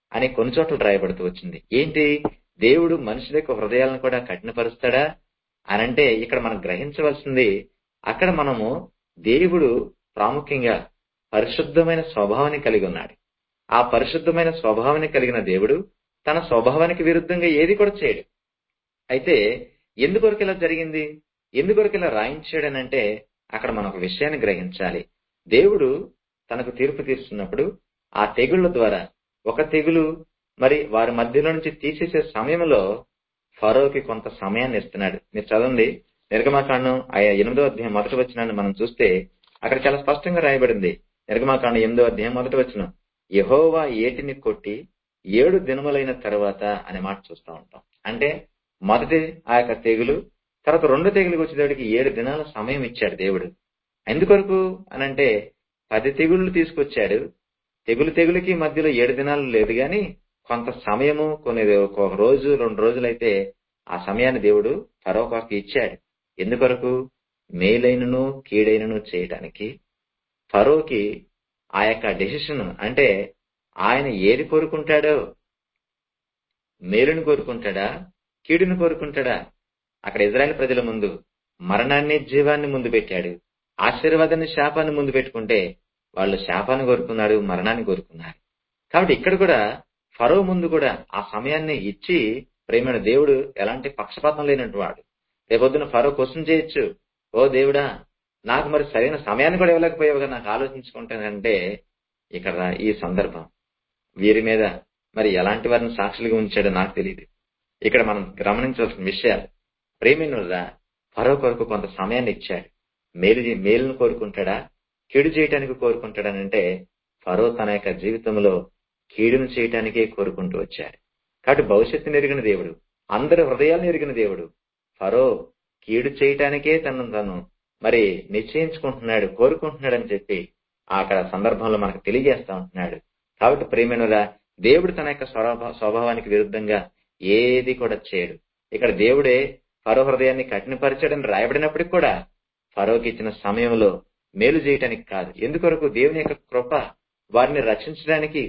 అని కొన్ని చోట్ల రాయబడుతూ వచ్చింది ఏంటి దేవుడు మనుషుల యొక్క హృదయాలను కూడా కఠినపరుస్తాడా అని అంటే ఇక్కడ మనం గ్రహించవలసింది అక్కడ మనము దేవుడు ప్రాముఖ్యంగా పరిశుద్ధమైన స్వభావాన్ని కలిగి ఉన్నాడు ఆ పరిశుద్ధమైన స్వభావాన్ని కలిగిన దేవుడు తన స్వభావానికి విరుద్ధంగా ఏది కూడా చేయడు అయితే ఎందుకొరకు ఇలా జరిగింది ఎందుకొరకు ఇలా రాయించాడనంటే అక్కడ మనం ఒక విషయాన్ని గ్రహించాలి దేవుడు తనకు తీర్పు తీస్తున్నప్పుడు ఆ తెగుళ్ళ ద్వారా ఒక తెగులు మరి వారి మధ్యలో నుంచి తీసేసే సమయంలో ఫరోకి కొంత సమయాన్ని ఇస్తున్నాడు మీరు చదవండి నిర్గమాకాండం ఆ ఎనిమిదో అధ్యాయం మొదటి వచ్చినాన్ని మనం చూస్తే అక్కడ చాలా స్పష్టంగా రాయబడింది నిర్గమాకాండం ఎనిమిదో అధ్యాయం మొదటి వచ్చిన యహోవా ఏటిని కొట్టి ఏడు దినములైన తర్వాత అనే మాట చూస్తూ ఉంటాం అంటే మొదటి ఆ యొక్క తెగులు తర్వాత రెండు తెగులు వచ్చేటప్పటికి ఏడు దినాల సమయం ఇచ్చాడు దేవుడు ఎందుకొరకు అనంటే పది తెగుళ్ళు తీసుకొచ్చాడు తెగులు తెగులుకి మధ్యలో ఏడు దినాలు లేదు గాని కొంత సమయము కొన్ని ఒక రోజు రెండు రోజులైతే ఆ సమయాన్ని దేవుడు ఫరో కొరకు ఇచ్చాడు ఎందుకొరకు మేలైనను కీడైనను చేయటానికి ఫరోకి ఆ యొక్క డెసిషన్ అంటే ఆయన ఏది కోరుకుంటాడో మేలుని కోరుకుంటాడా కీడుని కోరుకుంటాడా అక్కడ ఇజ్రాయెల్ ప్రజల ముందు మరణాన్ని జీవాన్ని ముందు పెట్టాడు ఆశీర్వాదాన్ని శాపాన్ని ముందు పెట్టుకుంటే వాళ్ళు శాపాన్ని కోరుకున్నారు మరణాన్ని కోరుకున్నారు కాబట్టి ఇక్కడ కూడా ఫరో ముందు కూడా ఆ సమయాన్ని ఇచ్చి ప్రేమైన దేవుడు ఎలాంటి పక్షపాతం లేనట్టు వాడు రేపొద్దున ఫరో క్వశ్చన్ చేయొచ్చు ఓ దేవుడా నాకు మరి సరైన సమయాన్ని కూడా ఇవ్వలేకపోయావుగా నాకు ఆలోచించుకుంటానంటే ఇక్కడ ఈ సందర్భం వీరి మీద మరి ఎలాంటి వారిని సాక్షులుగా ఉంచాడో నాకు తెలియదు ఇక్కడ మనం గమనించవలసిన విషయాలు ప్రేమినురా ఫరో కొరకు కొంత సమయాన్ని ఇచ్చాడు మేలు మేలును కోరుకుంటాడా కీడు చేయటానికి కోరుకుంటాడనంటే ఫరో తన యొక్క జీవితంలో కీడును చేయటానికే కోరుకుంటూ వచ్చాడు కాబట్టి భవిష్యత్తుని ఎరిగిన దేవుడు అందరి హృదయాలను ఎరిగిన దేవుడు ఫరో కీడు చేయటానికే తను తను మరి నిశ్చయించుకుంటున్నాడు కోరుకుంటున్నాడని చెప్పి అక్కడ సందర్భంలో మనకు తెలియజేస్తా ఉంటున్నాడు కాబట్టి ప్రేమనురా దేవుడు తన యొక్క స్వభావానికి విరుద్ధంగా ఏది కూడా చేయడు ఇక్కడ దేవుడే ఫరో హృదయాన్ని కఠినపరిచాడని రాయబడినప్పటికి కూడా ఫరోకి ఇచ్చిన సమయంలో మేలు చేయటానికి కాదు ఎందుకొరకు దేవుని యొక్క కృప వారిని రక్షించడానికి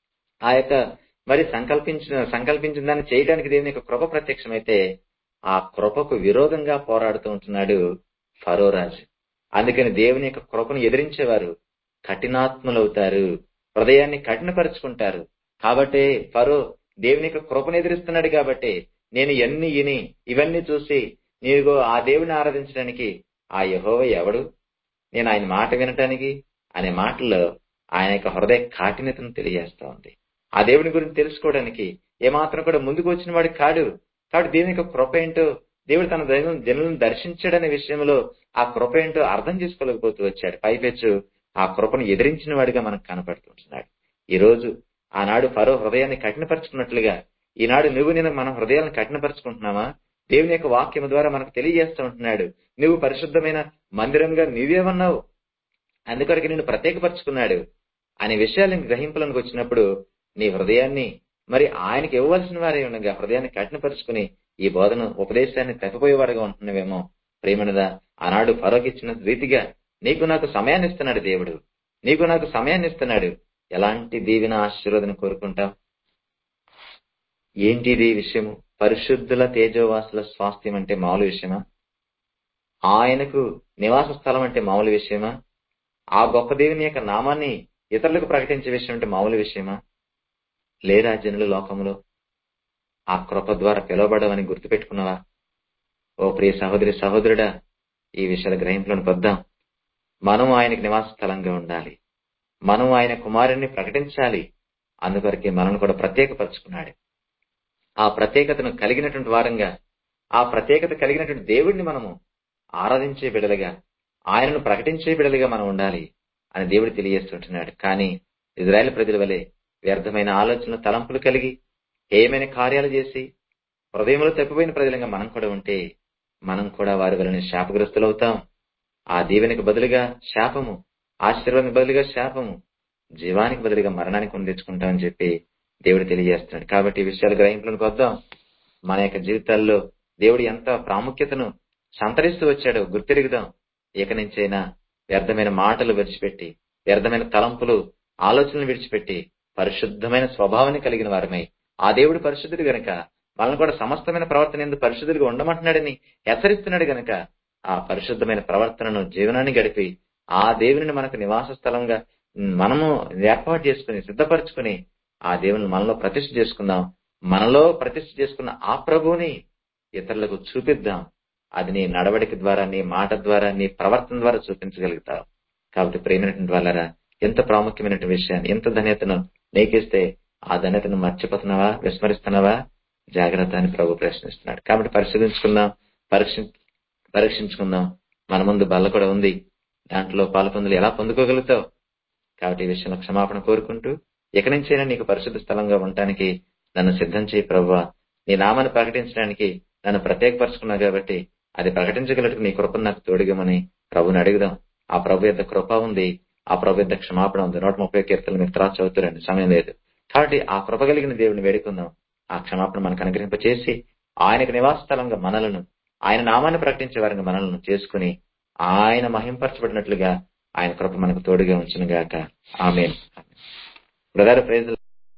ఆ యొక్క మరి సంకల్పించిన సంకల్పించిన దాన్ని చేయడానికి దేవుని యొక్క కృప ప్రత్యక్షమైతే ఆ కృపకు విరోధంగా పోరాడుతూ ఉంటున్నాడు ఫరో రాజు అందుకని దేవుని యొక్క కృపను ఎదిరించేవారు కఠినాత్ములవుతారు హృదయాన్ని కఠినపరుచుకుంటారు కాబట్టే ఫరో దేవుని యొక్క కృపను ఎదిరిస్తున్నాడు కాబట్టి నేను ఎన్ని ఇని ఇవన్నీ చూసి నీరుగో ఆ దేవుని ఆరాధించడానికి ఆ యహోవ ఎవడు నేను ఆయన మాట వినటానికి అనే మాటల్లో ఆయన యొక్క హృదయ కాఠిన్యతను తెలియజేస్తా ఉంది ఆ దేవుని గురించి తెలుసుకోవడానికి ఏమాత్రం కూడా ముందుకు వచ్చిన వాడు కాడు కాబట్టి దేవుని యొక్క కృప ఏంటో దేవుడు తన జనులను దర్శించాడనే విషయంలో ఆ కృప ఏంటో అర్థం చేసుకోలేకపోతూ వచ్చాడు పైపెచ్చు ఆ కృపను ఎదిరించిన వాడిగా మనకు కనపడుతుంటున్నాడు ఈ రోజు ఆనాడు ఫరో హృదయాన్ని కఠినపరుచుకున్నట్లుగా ఈనాడు నువ్వు నేను మన హృదయాలను కఠినపరుచుకుంటున్నావా దేవుని యొక్క వాక్యం ద్వారా మనకు తెలియజేస్తూ ఉంటున్నాడు నువ్వు పరిశుద్ధమైన మందిరంగా నీవేమన్నావు అందుకొరకు నిన్ను ప్రత్యేకపరుచుకున్నాడు అనే విషయాలను గ్రహింపులకు వచ్చినప్పుడు నీ హృదయాన్ని మరి ఆయనకి ఇవ్వవలసిన వారే ఉండగా హృదయాన్ని కఠినపరుచుకుని ఈ బోధన ఉపదేశాన్ని తప్పిపోయేవాడుగా ఉంటున్నావేమో ప్రేమనదా ఆనాడు ఫరోకిచ్చిన రీతిగా నీకు నాకు సమయాన్ని ఇస్తున్నాడు దేవుడు నీకు నాకు సమయాన్ని ఇస్తున్నాడు ఎలాంటి దీవిన ఆశీర్వాదం కోరుకుంటావు ఏంటిది విషయము పరిశుద్ధుల తేజోవాసుల స్వాస్థ్యం అంటే మామూలు విషయమా ఆయనకు నివాస స్థలం అంటే మామూలు విషయమా ఆ గొప్ప దేవుని యొక్క నామాన్ని ఇతరులకు ప్రకటించే విషయం అంటే మామూలు విషయమా లేదా జనుల లోకంలో ఆ కృప ద్వారా పిలువబడవని గుర్తుపెట్టుకున్నావా ఓ ప్రియ సహోదరి సహోదరుడా ఈ విషయాల గ్రహింపులను పొద్దాం మనం ఆయనకు నివాస స్థలంగా ఉండాలి మనం ఆయన కుమారుణ్ణి ప్రకటించాలి అందుకొరకే మనల్ని కూడా ప్రత్యేకపరుచుకున్నాడు ఆ ప్రత్యేకతను కలిగినటువంటి వారంగా ఆ ప్రత్యేకత కలిగినటువంటి దేవుడిని మనము ఆరాధించే బిడలుగా ఆయనను ప్రకటించే బిడలుగా మనం ఉండాలి అని దేవుడు తెలియజేస్తుంటున్నాడు కానీ ఇజ్రాయెల్ ప్రజల వలె వ్యర్థమైన ఆలోచనలు తలంపులు కలిగి ఏమైనా కార్యాలు చేసి హృదయంలో తప్పిపోయిన ప్రజలుగా మనం కూడా ఉంటే మనం కూడా వారి వలన శాపగ్రస్తులవుతాం ఆ దీవెనికి బదులుగా శాపము ఆశీర్వాదానికి బదులుగా శాపము జీవానికి బదులుగా మరణానికి కొని తెచ్చుకుంటామని చెప్పి దేవుడు తెలియజేస్తున్నాడు కాబట్టి ఈ విషయాలు గ్రహింపులకు వద్దాం మన యొక్క జీవితాల్లో దేవుడు ఎంత ప్రాముఖ్యతను సంతరిస్తూ వచ్చాడో గుర్తెరుగుదాం ఇక నుంచైనా వ్యర్థమైన మాటలు విడిచిపెట్టి వ్యర్థమైన తలంపులు ఆలోచనలు విడిచిపెట్టి పరిశుద్ధమైన స్వభావాన్ని కలిగిన వారమై ఆ దేవుడు పరిశుద్ధుడు గనక మనల్ని కూడా సమస్తమైన ప్రవర్తన ఎందుకు పరిశుద్ధుడిగా ఉండమంటున్నాడని హెచ్చరిస్తున్నాడు గనక ఆ పరిశుద్ధమైన ప్రవర్తనను జీవనాన్ని గడిపి ఆ దేవుని మనకు నివాస స్థలంగా మనము ఏర్పాటు చేసుకుని సిద్ధపరచుకుని ఆ దేవుని మనలో ప్రతిష్ఠ చేసుకుందాం మనలో ప్రతిష్ఠ చేసుకున్న ఆ ప్రభువుని ఇతరులకు చూపిద్దాం అది నీ నడవడిక ద్వారా నీ మాట ద్వారా నీ ప్రవర్తన ద్వారా చూపించగలుగుతావు కాబట్టి ప్రేమైనటువంటి వాళ్ళరా ఎంత ప్రాముఖ్యమైన విషయాన్ని ఎంత ధన్యతను నీకిస్తే ఆ ధన్యతను మర్చిపోతున్నావా విస్మరిస్తున్నావా జాగ్రత్త అని ప్రభు ప్రశ్నిస్తున్నాడు కాబట్టి పరిశీలించుకుందాం పరీక్ష పరీక్షించుకుందాం మన ముందు బల్ల కూడా ఉంది దాంట్లో పాలు పొందులు ఎలా పొందుకోగలుగుతావు కాబట్టి ఈ విషయంలో క్షమాపణ కోరుకుంటూ ఇక నుంచైనా నీకు పరిశుద్ధ స్థలంగా ఉండటానికి నన్ను సిద్ధం చేయి ప్రభు నీ నామాన్ని ప్రకటించడానికి నన్ను ప్రత్యేకపరుచుకున్నావు కాబట్టి అది ప్రకటించగలటకు నీ కృపను నాకు తోడుగమని ప్రభుని అడుగుదాం ఆ ప్రభు యొక్క కృప ఉంది ఆ ప్రభు యొక్క క్షమాపణ ఉంది నూట ముప్పై కీర్తలు మీరు తర్వాత చదువుతారండి సమయం లేదు కాబట్టి ఆ కృప కలిగిన దేవుని వేడుకుందాం ఆ క్షమాపణ మనకు అనుగ్రహింపచేసి ఆయనకు నివాస స్థలంగా మనలను ఆయన నామాన్ని ప్రకటించే వారిని మనలను చేసుకుని ఆయన మహింపరచబడినట్లుగా ఆయన కృప మనకు తోడుగా ఉంచును గాక ఆమె బ్రదర్ ప్రైజ్